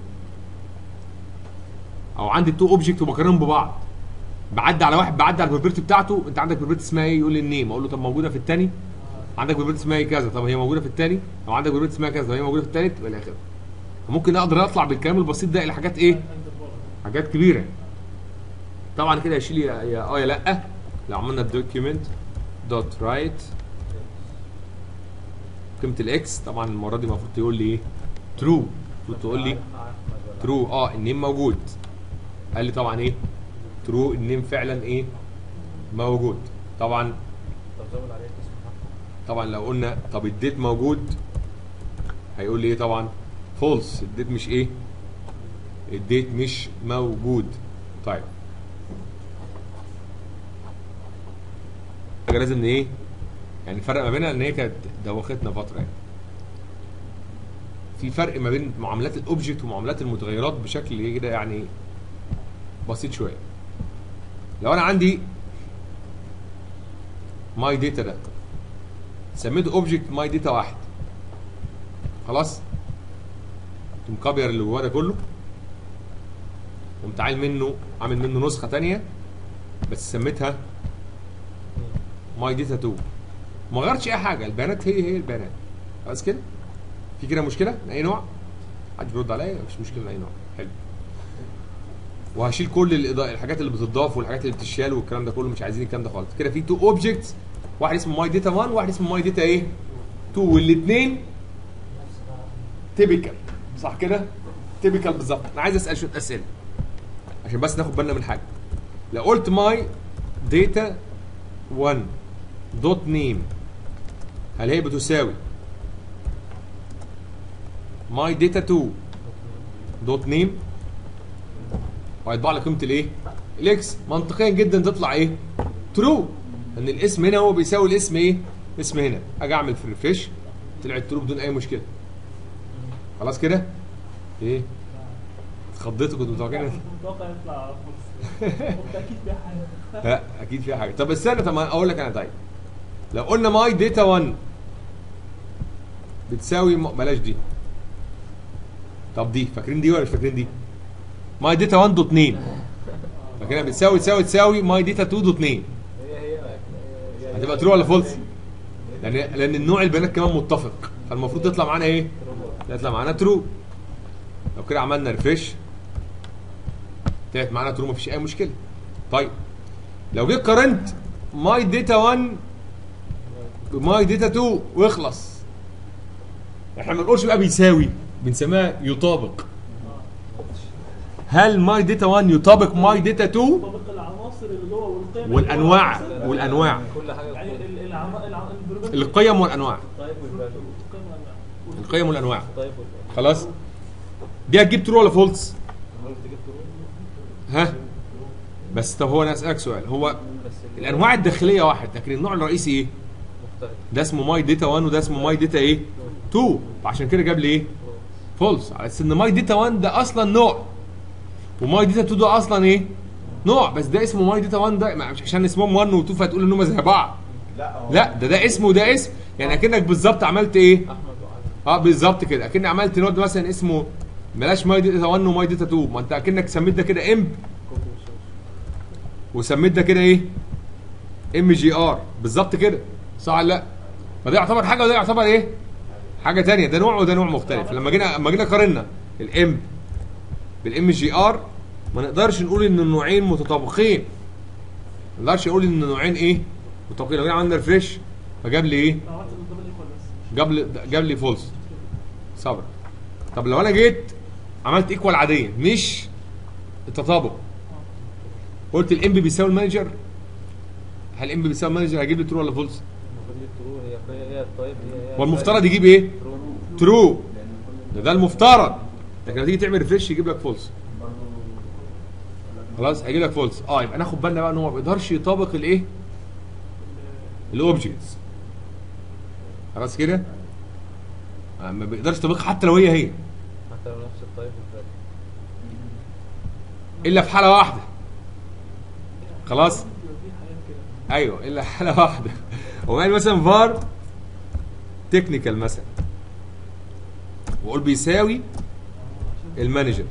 او عندي تو اوبجكت وبقارنهم ببعض بعدي على واحد بعدي على البروبرتي بتاعته انت عندك بروبرتي اسمها ايه يقول لي النيم اقول له طب موجوده في الثاني عندك بروبرتي اسمها ايه كذا طب هي موجوده في الثاني او عندك بروبرتي اسمها كذا طب هي موجوده في الثالث والى اخره ممكن اقدر اطلع بالكلام البسيط ده الى حاجات ايه حاجات كبيره طبعا كده هيشيل يا يا اه يا لا لو عملنا الدوكيومنت دوت رايت قيمه الاكس طبعا المره دي المفروض تقول لي ايه ترو المفروض تقول لي ترو اه النيم موجود قال لي طبعا ايه ترو النيم فعلا ايه موجود طبعا طب زود عليه اسم حرف طبعا لو قلنا طب الديت موجود هيقول لي ايه طبعا فولس الديت مش ايه الديت مش موجود طيب حاجه لازم ايه يعني الفرق ما بينها ان هي كانت دوختنا فتره يعني في فرق ما بين معاملات الاوبجكت ومعاملات المتغيرات بشكل كده يعني بسيط شويه لو انا عندي ماي داتا ده سميته اوبجكت ماي داتا واحد خلاص قمت مكبر اللي جواه ده كله قمت عامل منه عامل منه نسخه تانية بس سميتها ماي داتا 2 ما غيرتش اي حاجه البيانات هي هي البيانات خلاص كده في كده مشكله من اي نوع حد بيرد عليا مفيش مشكله من اي نوع حلو وهشيل كل الإضاءة الحاجات اللي بتضاف والحاجات اللي بتشال والكلام ده كله مش عايزين الكلام ده خالص كده في تو اوبجكتس واحد اسمه ماي داتا 1 وواحد اسمه ماي داتا ايه 2 والاثنين تيبيكال صح كده تيبيكال بالظبط انا عايز اسال شويه اسئله عشان بس ناخد بالنا من حاجه لو قلت ماي داتا 1 دوت نيم هل هي بتساوي ماي داتا 2 دوت نيم وهيطبع لي قيمه الايه؟ الاكس منطقيا جدا تطلع ايه؟ ترو ان الاسم هنا هو بيساوي الاسم ايه؟ اسم هنا اجي اعمل في الريفريش طلعت ترو بدون اي مشكله خلاص كده؟ ايه؟ اتخضيتوا كنتوا متوقعين كنت متوقع يطلع فرصة قلت اكيد في حاجه لا اكيد فيها حاجه طب استنى طب ما اقول لك انا طيب لو قلنا ماي داتا 1 بتساوي م... بلاش دي طب دي فاكرين دي ولا مش فاكرين دي ماي داتا 1 دوت 2 فاكرينها بتساوي تساوي تساوي ماي داتا 2 دوت 2 هي هي هي- هتبقى ترو ولا فولس لان لان النوع البيانات كمان متفق فالمفروض تطلع معانا ايه تطلع معانا ترو لو كده عملنا ريفريش طلعت معانا ترو مفيش اي مشكله طيب لو جيت قارنت ماي داتا 1 بماي داتا 2 واخلص احنا ما بنقولش بقى بيساوي بنسميها يطابق هل ماي داتا 1 يطابق ماي داتا 2 طبق العناصر اللي جوه والقيم والانواع اللي جوه. والانواع كل حاجه يعني بتكون- ال- العم- العم- البروجرام- القيم والانواع طيب والفاليو القيم والأنواع. القيم والانواع طيب والفاليو خلاص دي هتجيب ترو ولا فولس عملت تجيب ترو ها بس طب هو انا اسالك سؤال هو بس ال- الانواع الداخليه واحد لكن النوع الرئيسي ايه مختلف ده اسمه ماي داتا 1 وده اسمه ماي داتا ايه 2 فعشان كده جاب لي ايه فولس على اساس ان ماي داتا 1 ده اصلا نوع وماي داتا 2 ده اصلا ايه نوع بس ده اسمه ماي داتا 1 ده مش عشان اسمهم 1 و2 فتقول ان هم زي بعض لا هو لا ده ده اسمه وده اسم يعني اكنك بالظبط عملت ايه احمد وعلي اه بالظبط كده اكن عملت نود مثلا اسمه بلاش ماي داتا 1 وماي داتا 2 ما انت اكنك سميت ده كده امب كوكو وشوش وسميت ده كده ايه ام جي ار بالظبط كده صح ولا لا فده يعتبر حاجه وده يعتبر ايه حاجه تانية ده نوع وده نوع مختلف لما جينا لما جينا قارنا الام بالام جي ار ما نقدرش نقول ان النوعين متطابقين ما نقدرش نقول ان النوعين ايه متطابقين لو جينا عملنا ريفريش فجاب لي ايه أنا عملت الدبل ايكوال بس جاب لي جاب لي فولس صبر طب لو انا جيت عملت ايكوال عاديه مش التطابق قلت الام بي بيساوي المانجر هل الام بي بيساوي المانجر هيجيب لي ترو ولا فولس المفروض يجيب ترو هي هي هي الطيب هي هي والمفترض يجيب ايه ترو ترو ده, ده المفترض لكن لما تيجي تعمل ريفريش يجيب لك فولس خلاص هيجيب لك فولس اه يبقى ناخد بالنا بقى ان هو ما بيقدرش يطابق الايه الاوبجكتس خلاص كده آه، ما بيقدرش يطابقها حتى لو هي هي حتى لو نفس الطيب والفاليو الا في حاله واحده خلاص في حاجات كده ايوه الا حاله واحده هو قال مثلا فار تكنيكال مثلا وقول بيساوي المانجر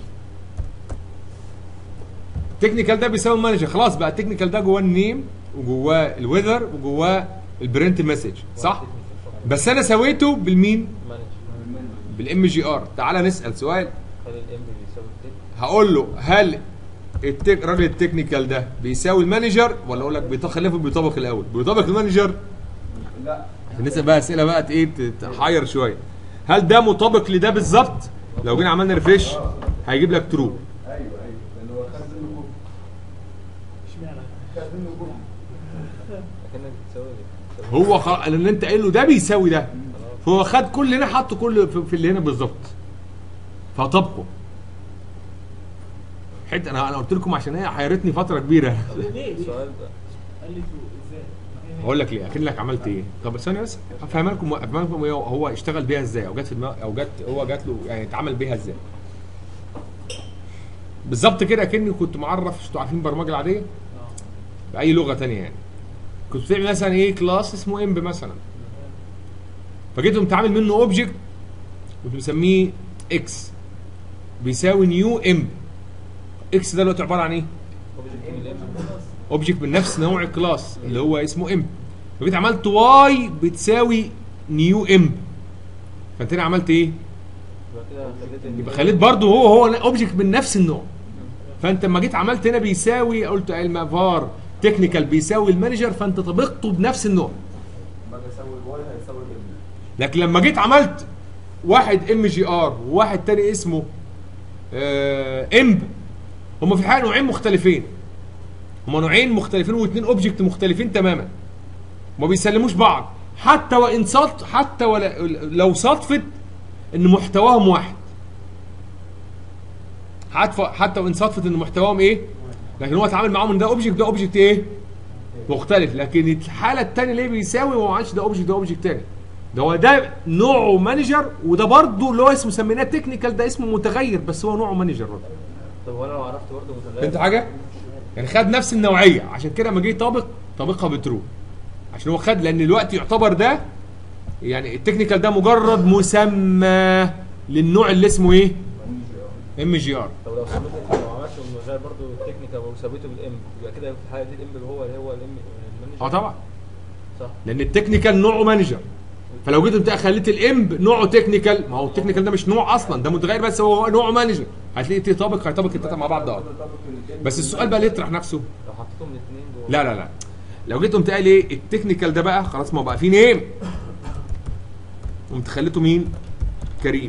التكنيكال ده بيساوي المانجر خلاص بقى التكنيكال ده جواه النيم وجواه الويذر وجواه البرنت مسج صح بس انا سويته بالمين مانج بالام جي ار تعالى نسال سؤال هل الام بيساوي التك هقول له هل التك... راجل التكنيكال ده بيساوي المانجر ولا اقول لك بيط- خلينا بيطابق الاول بيطابق المانجر لا نسال بقى اسئله بقى ايه ت- تحير شويه هل ده مطابق لده بالظبط لو جينا عملنا ريفريش هيجيب لك ترو ايوه ايوه لان هو خد منه كوب اشمعنى خد منه كوب اكنك بتساوي بتساوي هو خ... لان انت قايل له ده بيساوي ده فهو خد كل هنا حط كل في, في اللي هنا بالظبط فطبقه حته انا انا قلت لكم عشان هي حيرتني فتره كبيره طب ليه ليه السؤال ده قال لي تو ازاي ما هي- هقول لك ليه اكنك عملت ايه طب ثانيه بس افهمها لكم افهمها لكم هو- هو اشتغل بيها ازاي او جت في دماغ او جت هو جات له يعني اتعمل بيها ازاي بالظبط كده كاني كنت معرف انتوا عارفين البرمجه العاديه اه باي لغه تانية يعني كنت بتعمل مثلا ايه كلاس اسمه امب مثلا فجيت قمت عامل منه اوبجكت كنت مسميه اكس بيساوي نيو امب اكس ده دلوقتي عباره عن ايه اوبجكت من الام اوبجكت من نفس نوع الكلاس اللي هو اسمه امب فجيت عملت واي بتساوي نيو امب فانت هنا عملت ايه يبقى كده خليت ال- يبقى خليت برضه هو هو اوبجكت من نفس النوع فانت لما جيت عملت هنا بيساوي قلت المافار تكنيكال بيساوي المانجر فانت طبقته بنفس النوع لكن لما جيت عملت واحد ام جي ار وواحد تاني اسمه آه امب هم في الحقيقه نوعين مختلفين هم نوعين مختلفين واثنين اوبجكت مختلفين تماما ما بيسلموش بعض حتى وان صدف حتى ولا لو صدفت ان محتواهم واحد حتى حتى وان صدفت ان محتواهم ايه لكن هو اتعامل معاهم ان ده اوبجكت ده اوبجكت ايه مختلف لكن الحاله الثانيه ليه بيساوي هو ما عادش ده اوبجكت ده اوبجكت تاني ده هو ده نوعه مانجر وده برضه اللي هو اسمه سميناه تكنيكال ده اسمه متغير بس هو نوعه مانجر برضه طب وانا لو عرفت برضه متغير فهمت حاجه؟ يعني خد نفس النوعيه عشان كده لما جه يطابق طابقها بترو عشان هو خد لان الوقت يعتبر ده يعني التكنيكال ده مجرد مسمى للنوع اللي اسمه ايه؟ ام جي ار طب لو سميت لو عملت متغير برضه التكنيكال وسميته بالام يبقى كده في الحاله دي الام هو اللي هو الام المانجر اه طبعا صح لان التكنيكال نوعه مانجر فلو جيت انت خليت الامب نوعه تكنيكال ما هو التكنيكال ده مش نوع اصلا ده متغير بس هو نوعه مانجر هتلاقي تطابق هيطابق التلاته مع بعض اه بس السؤال بقى اللي يطرح نفسه لو حطيتهم الاثنين دول لا لا لا لو جيت قمت قايل ايه التكنيكال ده بقى خلاص ما هو بقى فيه نيم قمت خليته مين كريم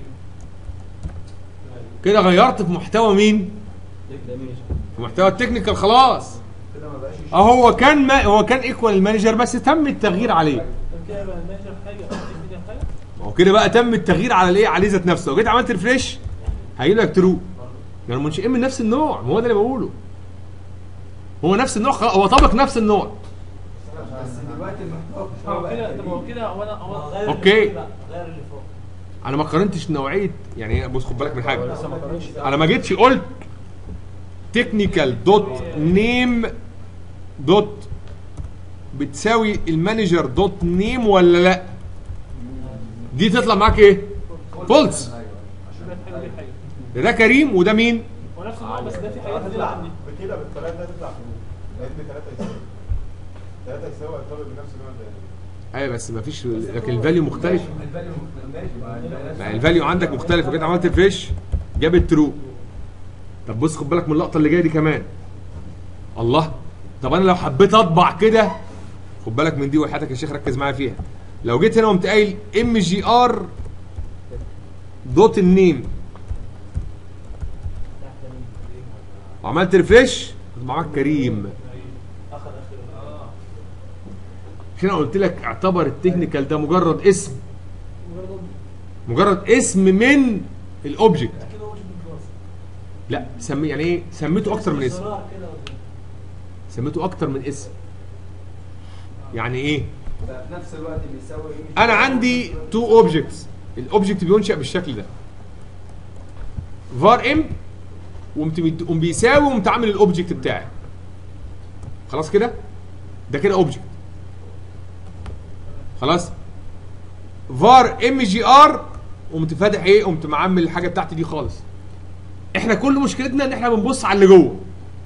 كده غيرت في محتوى مين في محتوى التكنيكال خلاص كده ما بقاش اه هو كان ما هو كان ايكوال المانجر بس تم التغيير عليه طب كده بقى المانجر حاجه والتكنيكال حاجه ما هو كده بقى تم التغيير على الايه عليه ذات نفسه لو جيت عملت ريفريش هيجيب لك ترو يعني منشئين من نفس النوع ما هو ده اللي بقوله هو نفس النوع خلاص هو طابق نفس النوع بس دلوقتي المحتوى مش هو هو كده طب هو كده هو انا هو غير أوكي. اللي فوق بقى، غير اللي فوق انا ما قارنتش نوعيه يعني بص خد بالك من هو حاجه لسه ما قررش انا ما جيتش قلت تكنيكال دوت نيم دوت بتساوي المانجر دوت نيم ولا لا دي تطلع معاك ايه فولس ده في حاجه ودي حاجه ده كريم وده مين هو نفس النوع بس ده في حاجات كتير هتطلع عندي بكده بالطريقه دي هتطلع فلوس لان 3 يساوي 3 يساوي هيطلب بنفس النوع ده ايوه بس ما فيش لكن الفاليو مختلف الفاليو ماشي مع الناس. ما الفاليو عندك مختلف وجيت عملت فيش جابت ترو طب بص خد بالك من اللقطه اللي جايه دي كمان الله طب انا لو حبيت اطبع كده خد بالك من دي وحياتك يا شيخ ركز معايا فيها لو جيت هنا وقمت قايل ام جي ار دوت النيم وعملت ريفريش معاك كريم اخر اخر اه عشان أنا قلت لك اعتبر التكنيكال ده مجرد اسم مجرد مجرد اسم من الاوبجكت اكيد هو مش من كلاس لا سمي يعني ايه سميته اكتر من اسم زرار كده ولا- سميته اكتر من اسم يعني ايه ففي نفس الوقت بيساوي ايه انا عندي تو اوبجكتس الاوبجكت بينشا بالشكل ده var ام وقمت مد- قوم بيساوي وقمت عامل الاوبجكت بتاعي خلاص كده ده كده اوبجكت خلاص var ام جي ار قمت فاتح ايه قمت معمل الحاجه بتاعتي دي خالص احنا كل مشكلتنا ان احنا بنبص على اللي جوه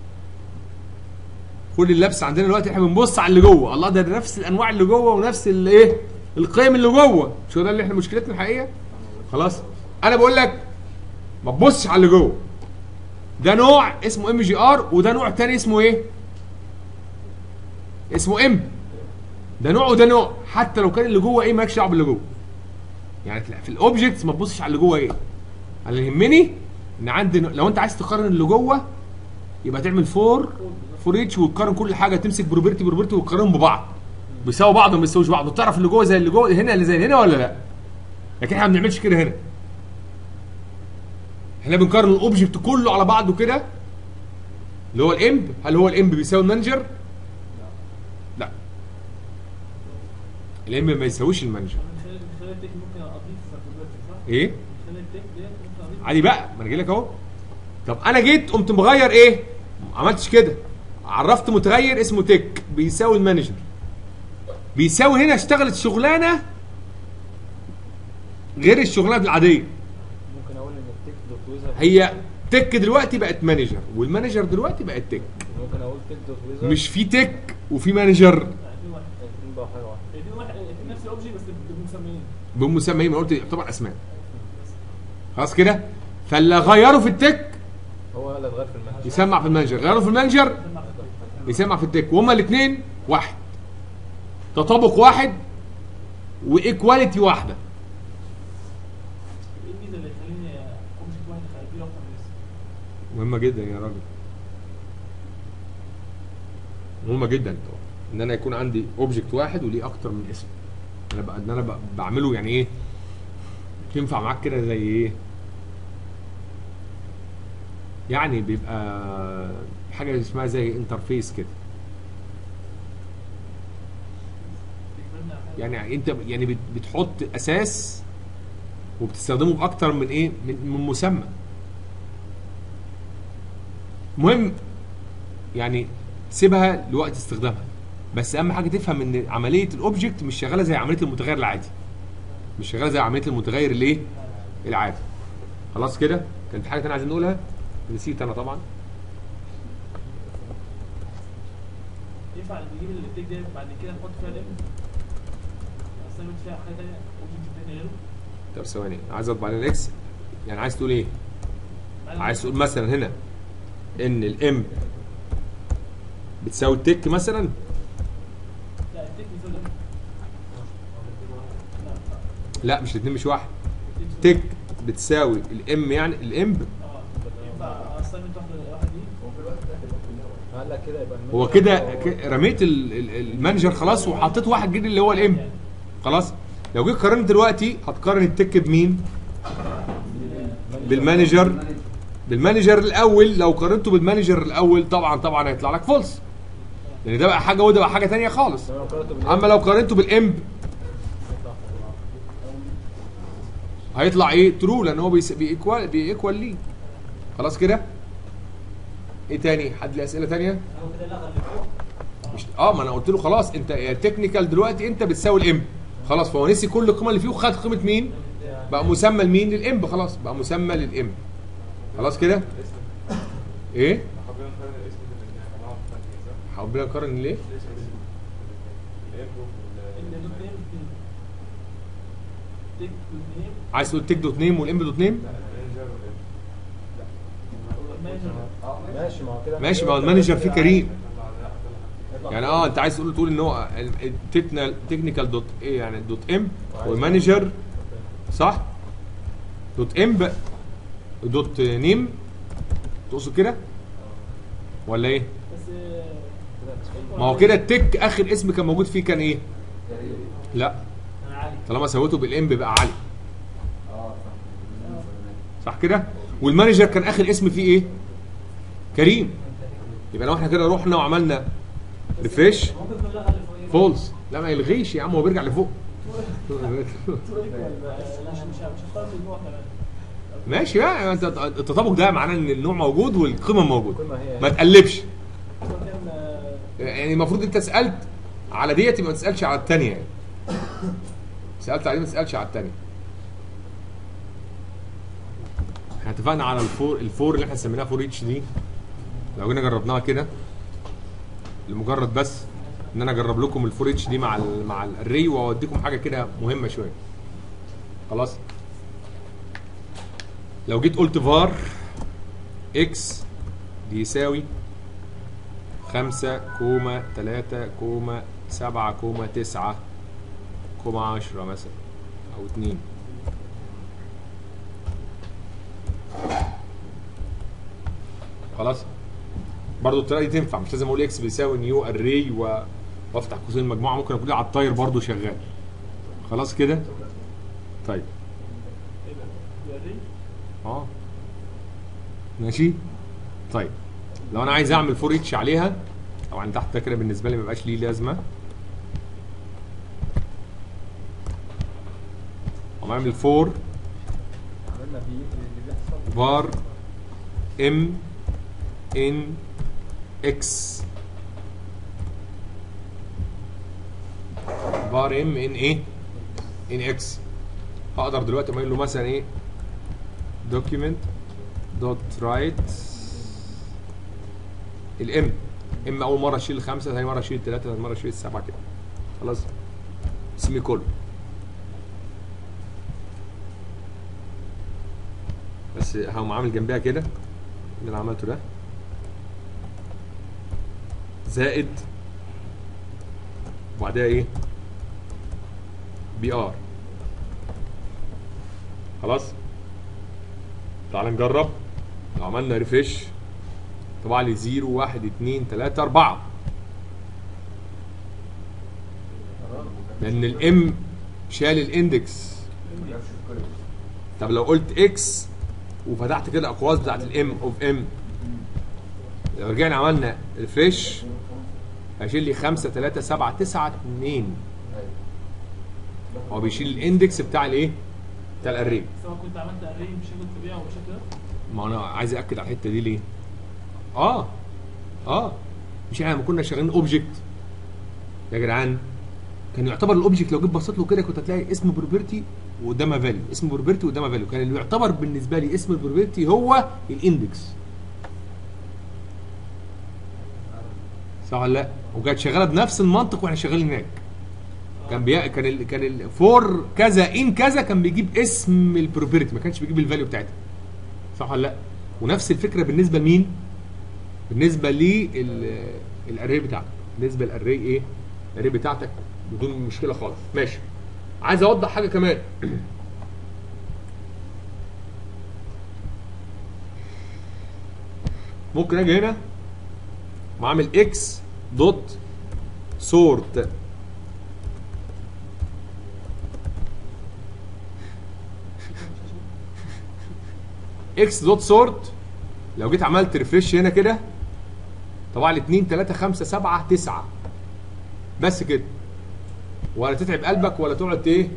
كل اللبس عندنا دلوقتي احنا بنبص على اللي جوه الله ده, ده نفس الانواع اللي جوه ونفس الايه القيم اللي جوه مش هو ده اللي احنا مشكلتنا الحقيقيه خلاص انا بقول لك ما تبصش على اللي جوه ده نوع اسمه ام جي ار وده نوع تاني اسمه ايه اسمه ام ده نوع وده نوع حتى لو كان اللي جوه ايه مالكش دعوه باللي جوه يعني في- في الاوبجكتس ما تبصش على اللي جوه ايه انا اللي يهمني ان عندي لو انت عايز تقارن اللي جوه يبقى تعمل فور فور ايتش وتقارن كل حاجه تمسك بروبرتي بروبرتي وتقارنهم ببعض بيساووا بعض وما بيساووش بعض وتعرف اللي جوه زي اللي جوه هنا اللي زي هنا ولا لا لكن احنا ما بنعملش كده هنا احنا بنقارن الاوبجكت كله على بعضه كده اللي هو الامب هل هو الامب بيساوي المانجر لا الامب ما يساويش المانجر من خلال من خلال التك ممكن اضيف فاكتوريتي صح؟ ايه من خلال التك ديت ممكن اضيف عادي بقى ما انا جاي لك اهو طب انا جيت قمت مغير ايه ما عملتش كده عرفت متغير اسمه تك بيساوي المانجر بيساوي هنا اشتغلت شغلانه غير الشغلانه العاديه ممكن اقول ان التك دوت ويزر هي تك دلوقتي بقت مانجر والمانجر دلوقتي بقت تك ممكن اقول تك دوت ويزر مش في تك وفي مانجر الاثنين واحد الاثنين بقى حاجه واحده الاثنين واحد الاثنين نفس الاوبجكت بس بمسميين بمسمى ايه ما قلت يعتبر اسماء خلاص كده فاللي غيروا في التك هو اللي اتغير في المنهج يسمع في المانجر غيروا في المانجر يسمع في التك وهما الاثنين واحد تطابق واحد وايكواليتي واحده هيديله اكتر من اسم مهمه جدا يا راجل مهمه جدا طبعا ان انا يكون عندي اوبجكت واحد وليه اكتر من اسم انا بقى ان انا بقى بعمله يعني ايه تنفع معاك كده زي ايه يعني بيبقى حاجه اسمها زي انترفيس كده بيتمنى على حاجة. يعني انت يعني بت- بتحط اساس وبتستخدمه باكتر من ايه من, من مسمى مهم يعني سيبها لوقت استخدامها بس اهم حاجه تفهم ان عمليه الاوبجكت مش شغاله زي عمليه المتغير العادي مش شغاله زي عمليه المتغير الايه العادي خلاص كده كان في حاجه تانية عايزين نقولها نسيت انا طبعا ينفع نجيب التيك ديت بعد كده نحط فيها الام استعمل فيها حاجه تانيه اوبجكت تاني غيره طب ثواني عايز اطبع على الاكس يعني عايز تقول ايه عايز تقول مثلا هنا ان الام بتساوي التك مثلا لا التيك بيساوي الام لا لا مش الاثنين مش واحد التيك تك بتساوي الام يعني الام اه ينفع استعمل واحده واحده دي وفي الوقت ده هتبقى كلها قال لك كده يبقى هو كده ك- رميت ال- ال- المانجر خلاص وحطيت واحد جديد اللي هو الام خلاص لو جيت قارنت دلوقتي هتقارن التك بمين بالمانجر بالمانجر الاول لو قارنته بالمانجر الاول طبعا طبعا هيطلع لك فولس لان ده بقى حاجه وده بقى حاجه تانية خالص لو قارنته بالإم، اما لو قارنته بالامب يطلع هيطلع ايه ترو لان هو بيس- بيكوال بيكوال ليه خلاص كده ايه تاني حد ليه اسئله تانية هو كده لغى اللي فوق مش اه ما انا قلت له خلاص انت تكنيكال دلوقتي انت بتساوي الام خلاص فهو نسي كل القيمه اللي فيه وخد قيمه مين بقى مسمى لمين للام خلاص بقى مسمى للام خلاص كده ايه حابين نقارن الاسم ده اللي هنعرف صح؟ حابين نقارن ليه الاسم الام ان دوت نيم تيك دوت نيم عايز تقول تك دوت نيم والام دوت نيم المانجر والام مانجر ماشي ما هو كده ماشي ما هو المانجر فيه كريم يطلع يعني اه انت عايز تقول تقول ان هو تكنيكال دوت ايه يعني دوت ام والمانجر صح دوت ام ب- دوت نيم تقصد كده ولا ايه بس آه، ما هو كده التك اخر اسم كان موجود فيه كان ايه تقريبا لا انا عالي طالما سويته بالام بقى علي اه صح صح كده والمانجر كان اخر اسم فيه ايه كريم يبقى لو احنا كده رحنا وعملنا ريفريش ممكن يكون لغى اللي فوق فولس لا ما يلغيش يا عم هو بيرجع لفوق تو ايكوال مش مش هختار النوع كمان ماشي بقى انت التطابق ده معناه ان النوع موجود والقيمه موجوده القيمة هي ما تقلبش هو كان آه، يعني المفروض انت سالت على ديت يبقى ما تسالش على الثانيه يعني سالت على دي ما تسالش على الثانيه احنا اتفقنا على الفور الفور اللي احنا سميناها فور اتش دي لو جينا جربناها كده لمجرد بس ان انا اجرب لكم الفور اتش دي مع ال مع الري واوديكم حاجه كده مهمه شويه خلاص لو جيت قلت فار اكس بيساوي خمسة كوما تلاتة كوما سبعة كوما تسعة كوما عشرة مثلا أو اتنين خلاص برضو الطريقة دي تنفع مش لازم أقول إكس بيساوي نيو أري و... وأفتح قوسين مجموعة ممكن أقول على الطاير برضو شغال خلاص كده طيب ايه ده؟ بيوري اه ماشي طيب لو انا عايز اعمل فور اتش عليها طبعا تحت ده كده بالنسبه لي ما بقاش ليه لازمه اقوم اعمل فور عملنا في اللي بيحصل var ام ان اكس var ام ان ايه ان اكس هقدر دلوقتي اقول له مثلا ايه document dot write الام ام اول مره اشيل الخمسه ثاني مره اشيل الثلاثه ثالث مره اشيل السبعه كده خلاص سيمي كولون بس هقوم عامل جنبها كده اللي انا عملته ده زائد وبعدها ايه بي ار خلاص تعال نجرب لو عملنا ريفريش طبع لي 0 1 2 3 4 لان الام شال الاندكس طب لو قلت اكس وفتحت كده الاقواس بتاعت الام اوف ام لو رجعنا عملنا ريفريش هيشيل لي 5 3 7 9 2 هو بيشيل الاندكس بتاع الايه؟ بتاع الاري سواء كنت عملت اري بشكل طبيعي او بشكل ده ما انا عايز اكد على الحته دي ليه؟ اه اه مش احنا لما كنا شغالين اوبجكت يا جدعان كان يعتبر الاوبجكت لو جيت بصيت له كده كنت هتلاقي اسم بروبرتي وقدامها فاليو اسم بروبرتي وقدامها فاليو كان اللي يعتبر بالنسبه لي اسم البروبرتي هو الاندكس صح ولا لا؟ وكانت شغاله بنفس المنطق واحنا شغالين هناك كان بي... كان ال... كان ال... فور كذا ان كذا كان بيجيب اسم البروبرتي ما كانش بيجيب الفاليو بتاعتها صح ولا لا؟ ونفس الفكره بالنسبه لمين؟ بالنسبه للاري بتاعتك بالنسبه للاري ايه؟ الاري بتاعتك بدون مشكله خالص ماشي عايز اوضح حاجه كمان ممكن اجي هنا واعمل اكس دوت سورت اكس دوت سورت لو جيت عملت ريفريش هنا كده طبعا 2 3 5 7 9 بس كده ولا تتعب قلبك ولا تقعد ايه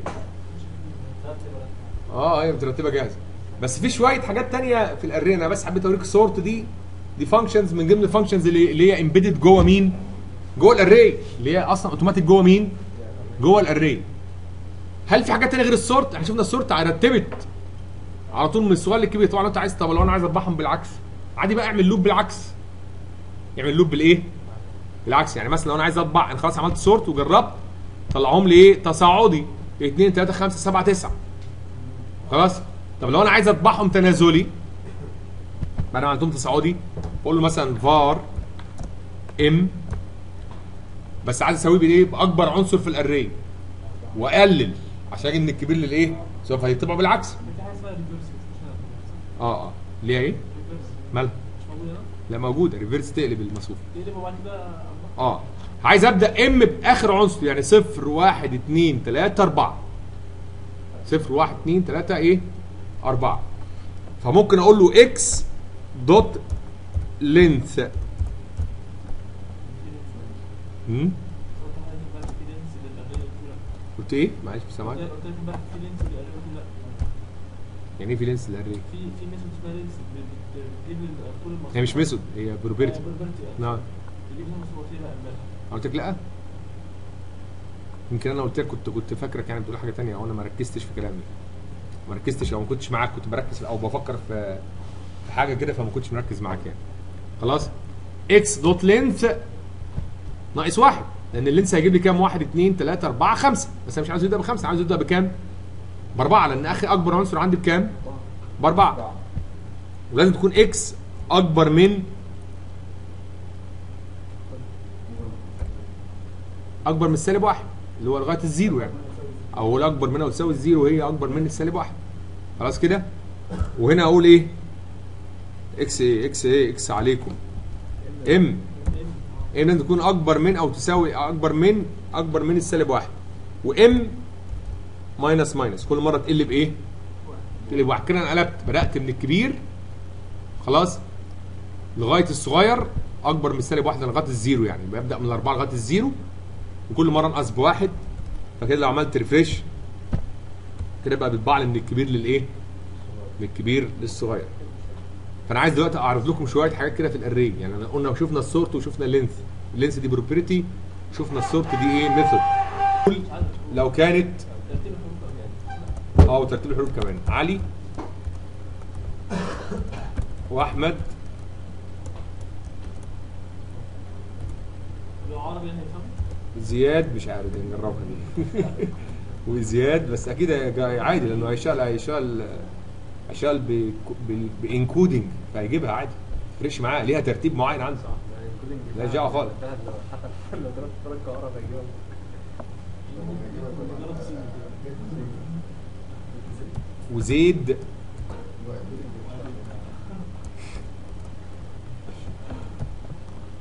اه هي مترتبه جاهزه بس في شويه حاجات تانية في الاري انا بس حبيت اوريك السورت دي دي فانكشنز من ضمن الفانكشنز اللي, اللي هي امبيدد جوه مين جوه الاري اللي هي اصلا اوتوماتيك جوه مين جوه الاري هل في حاجات تانية غير السورت احنا شفنا السورت رتبت على طول من السؤال الكبير طبعا انت عايز طب لو انا عايز اطبعهم بالعكس عادي بقى اعمل لوب بالعكس اعمل لوب بالايه بالعكس يعني مثلا لو انا عايز اطبع انا خلاص عملت سورت وجربت طلعهم لي ايه تصاعدي 2 3 5 7 9 خلاص طب لو انا عايز اطبعهم تنازلي بعد ما عملتهم تصاعدي بقول له مثلا var ام بس عايز اسويه بايه باكبر عنصر في الاري واقلل عشان اجي من الكبير للايه سوف هيطبع بالعكس في حاجه اسمها ريفرس مش اه اه ليه ايه ريفرس مالها مش موجود هنا لا موجوده ريفرس تقلب المصفوفه تقلب وبعد كده اه عايز ابدا ام باخر عنصر يعني 0 1 2 3 4 0 1 2 3 ايه 4 فممكن اقول له اكس دوت لينث امم قلت ايه معلش مش سامعك قلت لك امبارح في لينس للاري قلت لا يعني ايه في لينس الاري في في ميثود اسمها لينس بتجيب الطول المصروف هي مش ميثود هي بروبرتي بروبرتي نعم بتجيب المصروف فيها امبارح قلت لك لا يمكن انا قلت لك كنت كنت فاكرك يعني بتقول حاجه تانية او انا ما ركزتش في كلامي ما ركزتش او ما كنتش معاك كنت بركز في- او بفكر في في حاجه كده فما كنتش مركز معاك يعني خلاص اكس دوت لينث ناقص واحد لان اللينث هيجيب لي كام؟ واحد اثنين ثلاثة أربعة خمسة بس أنا مش عايز يبدأ بخمسة عايز يبدأ بكام؟ بأربعة لأن آخر أكبر عنصر عندي بكام؟ بأربعة ولازم تكون اكس أكبر من أكبر من السالب واحد اللي هو لغاية الزيرو يعني أو الأكبر منها وتساوي الزيرو وهي أكبر من السالب واحد خلاص كده؟ وهنا أقول إيه؟ اكس ايه اكس ايه اكس عليكم ام ام لازم تكون اكبر من او تساوي اكبر من اكبر من السالب واحد وام ماينس ماينس كل مره تقل بايه؟ تقل بواحد كده انا قلبت بدات من الكبير خلاص لغايه الصغير اكبر من السالب واحد لغايه الزيرو يعني ببدا من الاربعه لغايه الزيرو وكل مره انقص بواحد فكده لو عملت ريفريش كده بقى بيطبع لي من الكبير للايه؟ من الكبير للصغير فانا عايز دلوقتي اعرض لكم شويه حاجات كده في الاري يعني أنا قلنا شفنا السورت وشفنا اللينث اللينث دي بروبرتي شفنا السورت دي ايه ميثود لو كانت ترتيب الحروف يعني اه وترتيب الحروف كمان علي واحمد لو عربي يعني هيفهم زياد مش عارف يعني نجربها دي وزياد بس اكيد هي- عادي لانه هيشتغل هيشتغل هيشتغل بك- بال- بانكودنج فهيجيبها عادي ما تفرقش معاه ليها ترتيب معين عنده يعني الكودينج لا بتاع- دعوة خالص. بتاع لو حتى لو ضربت فرق كهرباء هيجيبها جربت سيب وزيد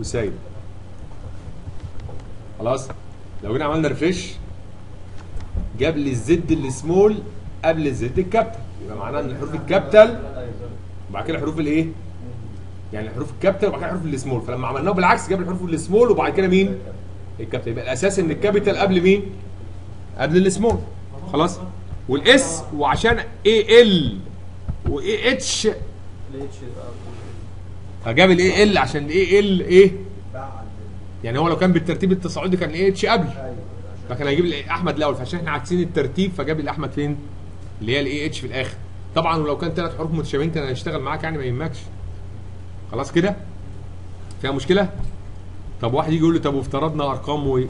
وسايب خلاص لو جينا عملنا ريفريش جاب لي الزد السمول قبل الزد الكابيتال يبقى معناه ان الحروف الكابيتال وبعد كده الحروف الايه؟ يعني الحروف الكابيتال وبعد كده الحروف السمول فلما عملناه بالعكس جاب الحروف السمول وبعد كده مين؟ الكابيتال يبقى الاساس ان الكابيتال قبل مين؟ قبل السمول خلاص والاس وعشان اي ال واي اتش الاتش فجاب الاي ال عشان الاي ال ايه؟ يعني هو لو كان بالترتيب التصاعدي كان الاي اتش قبل فكان هيجيب ال- احمد الاول فعشان احنا عاكسين الترتيب فجاب الاحمد فين؟ اللي هي الاي اتش في الاخر طبعا ولو كان ثلاث حروف متشابهين كان هيشتغل معاك يعني ما يهمكش خلاص كده؟ فيها مشكله؟ طب واحد يجي يقول لي طب وافترضنا ارقام و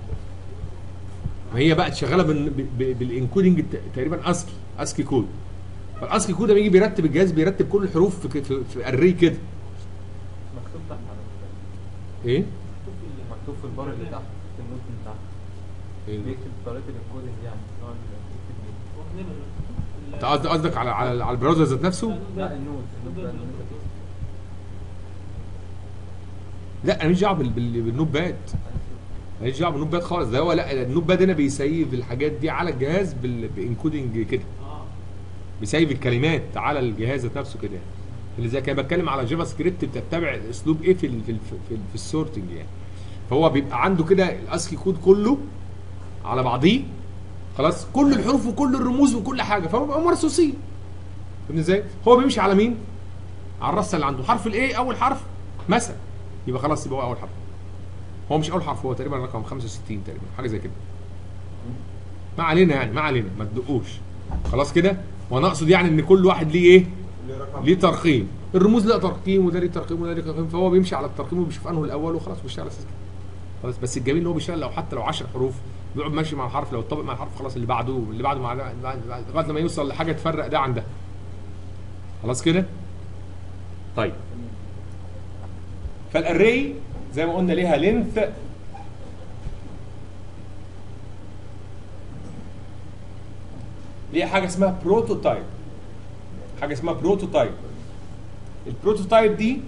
ما هي بقى شغاله بال- ب- ب- بالانكودنج الت- تقريبا اسكي اسكي كود فالاسكي كود لما يجي بيرتب الجهاز بيرتب كل الحروف في في, في اري كده مكتوب تحت على فكرة. ايه؟ مكتوب في البار اللي تحت في النوت من تحت إيه؟ بيكتب طريقه الانكودنج يعني نوع ال- بيكتب إيه. انت قصد- قصدك على على على البراوزر ذات نفسه؟ لا النوت النوت بقى اللي انت فيه. لا انا ماليش دعوه بال- بال- بالنوت باد ماليش دعوه بالنوت باد خالص ده هو لا النوت باد هنا بيسيف الحاجات دي على الجهاز بال- بانكودنج كده اه بيسيف الكلمات على الجهاز ذات نفسه كده يعني اللي زي كده بتكلم على جافا سكريبت بتتبع اسلوب ايه في ال في ال في, ال في السورتنج يعني فهو بيبقى عنده كده الاسكي كود كله على بعضيه خلاص كل الحروف وكل الرموز وكل حاجه فهو بيبقى مرصوصين فاهم ازاي؟ هو بيمشي على مين؟ على الرصه اللي عنده حرف الايه اول حرف مثلا يبقى خلاص يبقى هو اول حرف هو مش اول حرف هو تقريبا رقم 65 تقريبا حاجه زي كده ما علينا يعني ما علينا ما تدقوش خلاص كده وانا اقصد يعني ان كل واحد ليه ايه ليه رقم ليه ترقيم الرموز لها ترقيم وده ليه ترقيم وده ليه ترقيم فهو بيمشي على الترقيم وبيشوف انه الاول وخلاص بيشتغل على اساس كده خلاص بس الجميل ان هو بيشتغل لو حتى لو 10 حروف بيقعد ماشي مع الحرف لو اتطبق مع الحرف خلاص اللي بعده واللي بعده مع ده- بعد- بعد- لغايه لما يوصل لحاجه تفرق ده عن ده خلاص كده طيب فالاري زي ما قلنا ليها لينث ليها حاجه اسمها بروتوتايب حاجه اسمها بروتوتايب البروتوتايب دي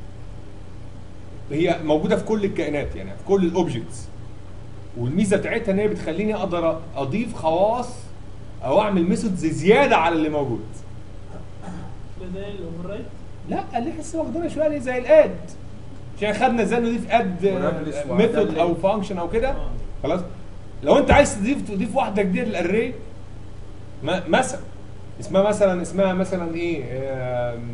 هي موجوده في كل الكائنات يعني في كل الاوبجكتس والميزه بتاعتها ان هي بتخليني اقدر اضيف خواص او اعمل ميثودز زياده على اللي موجود ده زي الاوفر رايت لا اللي لسه واخدينها شويه دي زي الاد عشان خدنا ازاي نضيف اد ونبلس ميثود وعدل. او فانكشن او كده آه. خلاص لو انت عايز تضيف تضيف واحده جديده للاري ما- مثلا اسمها مثلا اسمها مثلا ايه آم،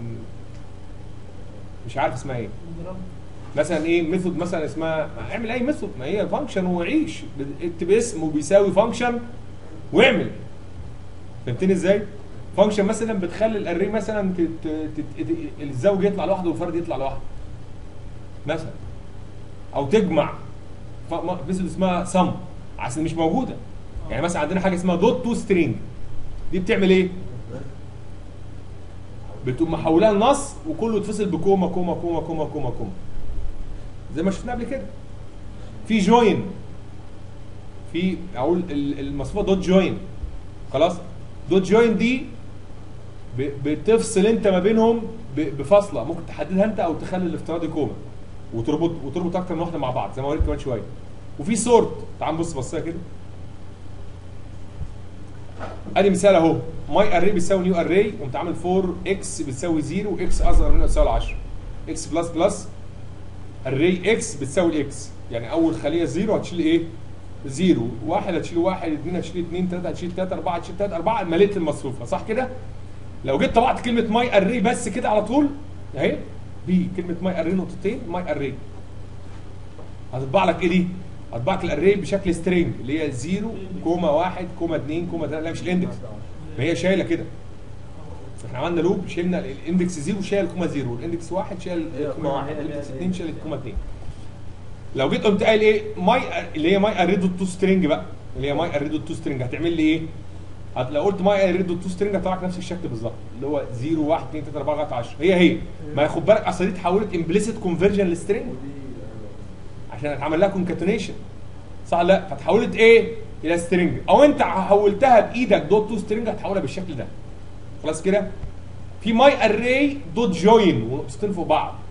مش عارف اسمها ايه نضرب مثلا ايه ميثود مثلا اسمها اعمل اي ميثود ما هي فانكشن وعيش اكتب اسم وبيساوي فانكشن واعمل فهمتني ازاي؟ فانكشن مثلا بتخلي الاري مثلا تت... تت... تت... الزوج يطلع لوحده والفرد يطلع لوحده مثلا او تجمع ف... ما- ميثود اسمها سم عشان مش موجوده يعني مثلا عندنا حاجه اسمها دوت تو سترينج دي بتعمل ايه؟ بتقوم محولها لنص وكله يتفصل بكوما كوما كوما كوما كوما كوما زي ما شفنا قبل كده في جوين في اقول ال- المصفوفه دوت جوين خلاص دوت جوين دي ب- بتفصل انت ما بينهم ب- بفاصله ممكن تحددها انت او تخلي الافتراضي كوما وتربط وتربط اكتر من واحده مع بعض زي ما اوريك كمان شويه وفي سورت تعال نبص بصيه كده ادي مثال اهو ماي اري بيساوي نيو اري قمت عامل 4 اكس بتساوي 0 واكس اصغر منها بتساوي 10 اكس بلس بلس الري اكس بتساوي الاكس يعني اول خليه زيرو هتشيل ايه؟ زيرو واحد هتشيل واحد اثنين هتشيل اثنين ثلاثه هتشيل ثلاثه اربعه هتشيل ثلاثه اربعه مليت المصفوفه صح كده؟ لو جيت طبعت كلمه ماي اري بس كده على طول اهي دي كلمه ماي اري نقطتين ماي اري هتطبع لك ايه دي؟ هتطبع لك الاري بشكل سترينج اللي هي 0 كوما 1 كوما 2 كوما 3 لا مش الاندكس ما هي شايله كده احنا عملنا لوب شلنا الاندكس 0 شايل كوما 0 والاندكس 1 شايل هي كوما 1 قاعدة والاندكس هي- 2 شايل كوما 2 لو جيت قمت قايل ايه ماي اللي هي ماي اريدو تو سترينج بقى اللي هي ماي اريدو تو سترينج هتعمل لي ايه؟ هت- لو قلت ماي اريدو تو سترينج هتطلع لك نفس الشكل بالظبط اللي هو 0 1 2 3 4 لغايه 10 هي هي ما ياخد بالك اصل دي اتحولت امبليسيت كونفرجن لسترينج عشان اتعمل لها كونكاتينيشن صح لا فتحولت ايه الى سترينج او انت حولتها بايدك دوت تو سترينج هتحولها بالشكل ده خلاص كده في ماي اري دوت جوين ونقطتين فوق بعض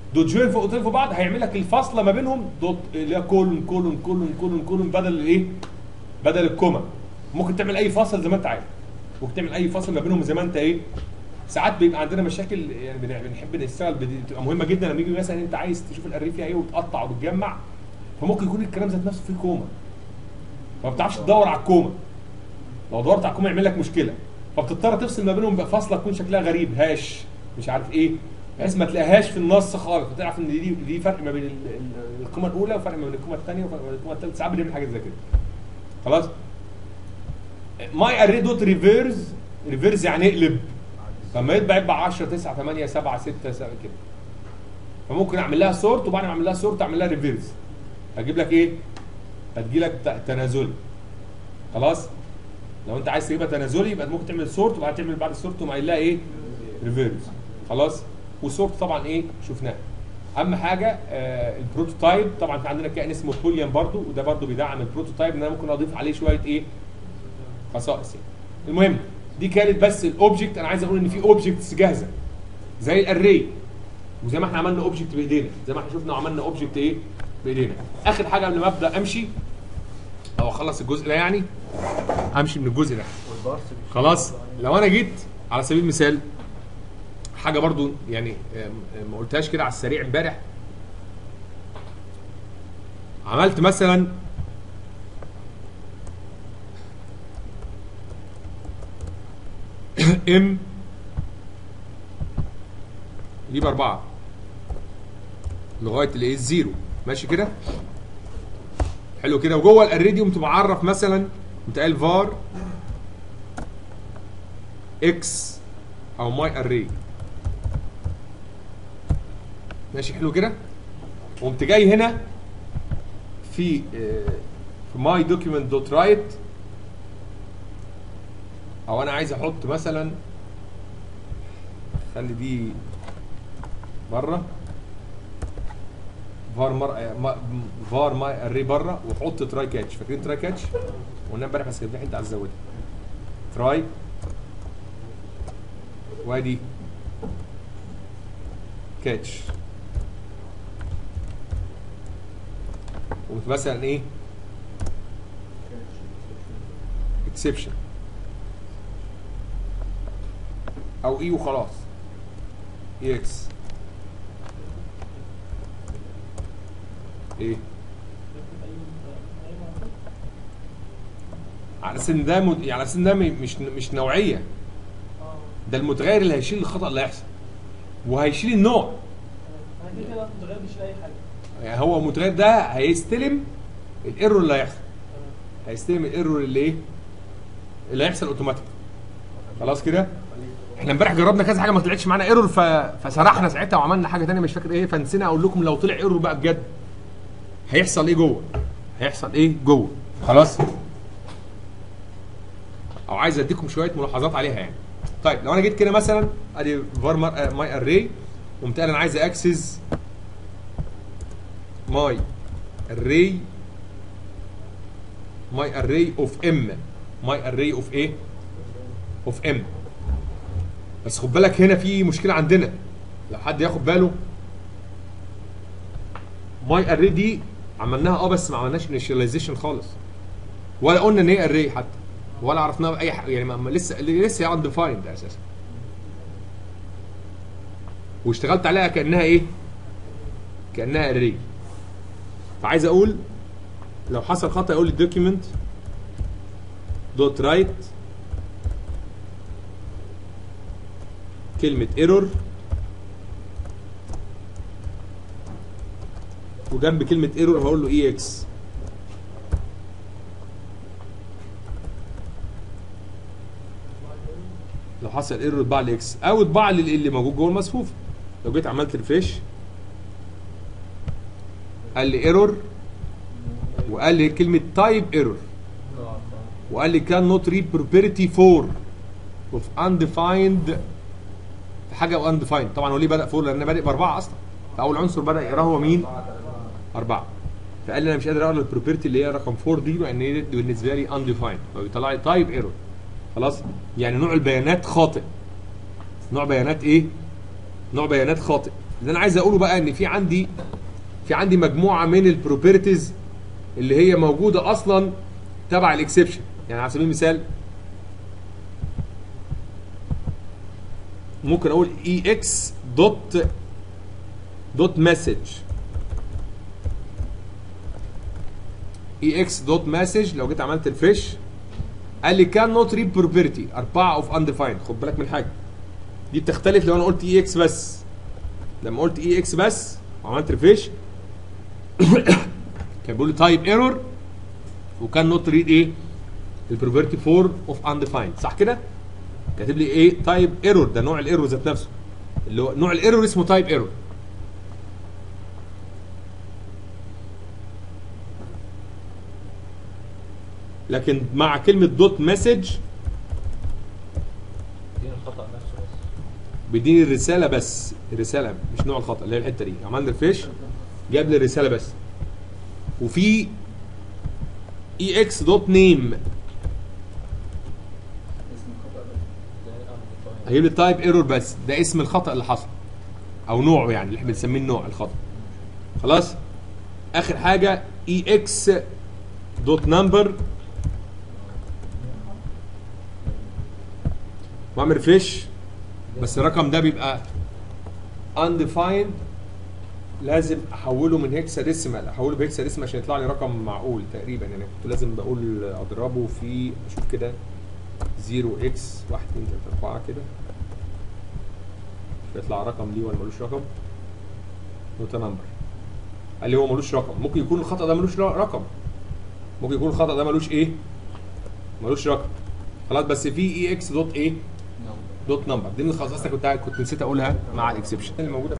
دوت جوين فوق فوق بعض هيعمل لك الفاصله ما بينهم دوت اللي هي كولون كولون كولون كولون كولون بدل الايه؟ بدل الكوما ممكن تعمل اي فاصل زي ما انت عايز ممكن تعمل اي فاصل ما بينهم زي ما انت ايه ساعات بيبقى عندنا مشاكل يعني بن- بنحب نشتغل بدي بتبقى مهمه جدا لما يجي مثلا انت عايز تشوف الاري فيها ايه وتقطع وتجمع فممكن يكون الكلام ذات نفسه فيه كوما فما بتعرفش تدور على الكوما لو دورت على الكوما يعمل لك مشكله فبتضطر تفصل ما بينهم بفاصله تكون شكلها غريب هاش مش عارف ايه بحيث ما تلاقيهاش في النص خالص وتعرف ان دي دي فرق ما بين ال- ال- القيمه الاولى وفرق ما بين القيمه الثانيه وفرق ما بين القيمه الثالثه ساعات بنعمل حاجات زي كده خلاص ماي اري دوت ريفيرز ريفيرز يعني اقلب فما يطبع يطبع 10 9 8 7 6 7 كده فممكن اعمل لها سورت وبعد ما اعمل لها سورت اعمل لها ريفيرز هجيب لك ايه؟ هتجي لك ت- تنازلي خلاص لو انت عايز تجيبها تنازلي يبقى ممكن تعمل سورت وبعد تعمل بعد السورت تقوم قايل لها ايه؟ ريفيرز خلاص وسورت طبعا ايه شفناه اهم حاجه آه البروتوتايب طبعا في عندنا كائن اسمه بوليان برضو وده برضو بيدعم البروتوتايب ان انا ممكن اضيف عليه شويه ايه خصائص يعني المهم دي كانت بس الاوبجكت انا عايز اقول ان في اوبجكتس جاهزه زي الاري وزي ما احنا عملنا اوبجكت بايدينا زي ما احنا شفنا وعملنا اوبجكت ايه بايدينا اخر حاجه قبل ما ابدا امشي او اخلص الجزء ده يعني امشي من الجزء ده والبارس مش- خلاص لو انا جيت على سبيل المثال حاجه برضو يعني آم، آم، ما قلتهاش كده على السريع امبارح عملت مثلا ام دي باربعه لغايه الايه الزيرو ماشي كده حلو كده وجوه الاري دي قمت معرف مثلا قمت قايل فار اكس او ماي اري ماشي حلو كده وقمت جاي هنا في آه، في ماي دوكيمنت دوت رايت او انا عايز احط مثلا خلي دي بره فار مر... ما- فار ماي اري بره وحط تراي كاتش فاكرين تراي كاتش؟ قلنا امبارح بس كان في حته عايز ازودها تراي وادي كاتش ومثلا ايه اكسبشن او اي وخلاص اي اكس ايه على اساس ان ده مد... على اساس ان ده م- مش مش نوعيه ده المتغير اللي هيشيل الخطا اللي هيحصل وهيشيل النوع انا كده كده متغير مش لاقي حاجه يعني هو المتغير ده هيستلم الايرور اللي هيحصل هيستلم الايرور اللي ايه اللي هيحصل اوتوماتيك خلاص كده احنا امبارح جربنا كذا حاجه ما طلعتش معانا ايرور ف... فسرحنا ساعتها وعملنا حاجه ثانيه مش فاكر ايه فنسينا اقول لكم لو طلع ايرور بقى بجد هيحصل ايه جوه هيحصل ايه جوه خلاص او عايز اديكم شويه ملاحظات عليها يعني طيب لو انا جيت كده مثلا ادي فار ماي اري قمت قال انا عايز اكسس ماي array my array of m my array of ايه of m بس خد بالك هنا في مشكله عندنا لو حد ياخد باله my array دي عملناها اه بس ما عملناش initialization خالص ولا قلنا ان هي array حتى ولا عرفناها باي حاجه يعني ما ما لسه لسه هي undefined اساسا واشتغلت عليها كانها ايه كانها array فعايز اقول لو حصل خطا يقول لي دوكيمنت دوت رايت كلمة ايرور وجنب كلمة ايرور هقول له اي اكس لو حصل ايرور اطبع لي اكس او اطبع لي اللي موجود جوه المصفوف لو جيت عملت ريفريش قال لي ايرور وقال لي كلمه تايب ايرور وقال لي كان نوت ريد بروبرتي فور اوف undefined في حاجه undefined طبعا هو ليه بدا فور لان بادئ باربعه اصلا فاول عنصر بدا يقراه هو مين؟ اربعه فقال لي انا مش قادر اقرا البروبرتي اللي هي رقم 4 دي لان هي بالنسبه لي undefined فبيطلع لي تايب ايرور خلاص يعني نوع البيانات خاطئ نوع بيانات ايه؟ نوع بيانات خاطئ اللي انا عايز اقوله بقى ان في عندي في عندي مجموعه من البروبرتيز اللي هي موجوده اصلا تبع الاكسبشن يعني على سبيل المثال ممكن اقول اي اكس دوت دوت مسج اي اكس دوت مسج لو جيت عملت الفريش قال لي كان نوت ريد بروبرتي اربعه اوف انديفايند خد بالك من حاجه دي بتختلف لو انا قلت اي اكس بس لما قلت اي اكس بس وعملت ريفريش كان بيقول لي تايب ايرور وكان نوت ريد ايه البروبرتي 4 اوف انديفايند صح كده كاتب لي ايه تايب ايرور ده نوع الايرور ذات نفسه اللي هو نوع الايرور اسمه تايب ايرور لكن مع كلمه دوت مسج دي الخطا نفسه بس بيديني الرساله بس الرساله مش نوع الخطا اللي هي الحته دي عملنا ريفريش جاب لي الرساله بس وفي اي اكس دوت نيم اسم الخطأ ده زي undefined. هيجيب لي تايب ايرور بس ده اسم الخطا اللي حصل او نوعه يعني اللي احنا بنسميه النوع الخطا خلاص اخر حاجه اي اكس دوت نمبر واعمل ريفريش بس الرقم ده بيبقى undefined لازم احوله من هيكسا ديسيمال احوله بهيكسا ديسيمال عشان يطلع لي رقم معقول تقريبا يعني كنت لازم بقول اضربه في اشوف كده 0 اكس 1 2 3 4 كده يطلع رقم ليه ولا ملوش رقم نوت نمبر قال لي هو ملوش رقم ممكن يكون الخطا ده ملوش ر- رقم ممكن يكون الخطا ده ملوش ايه ملوش رقم خلاص بس في اي اكس دوت ايه نمبر دوت نمبر دي من الخصائص اللي كنت كنت نسيت اقولها مع الاكسبشن اللي موجوده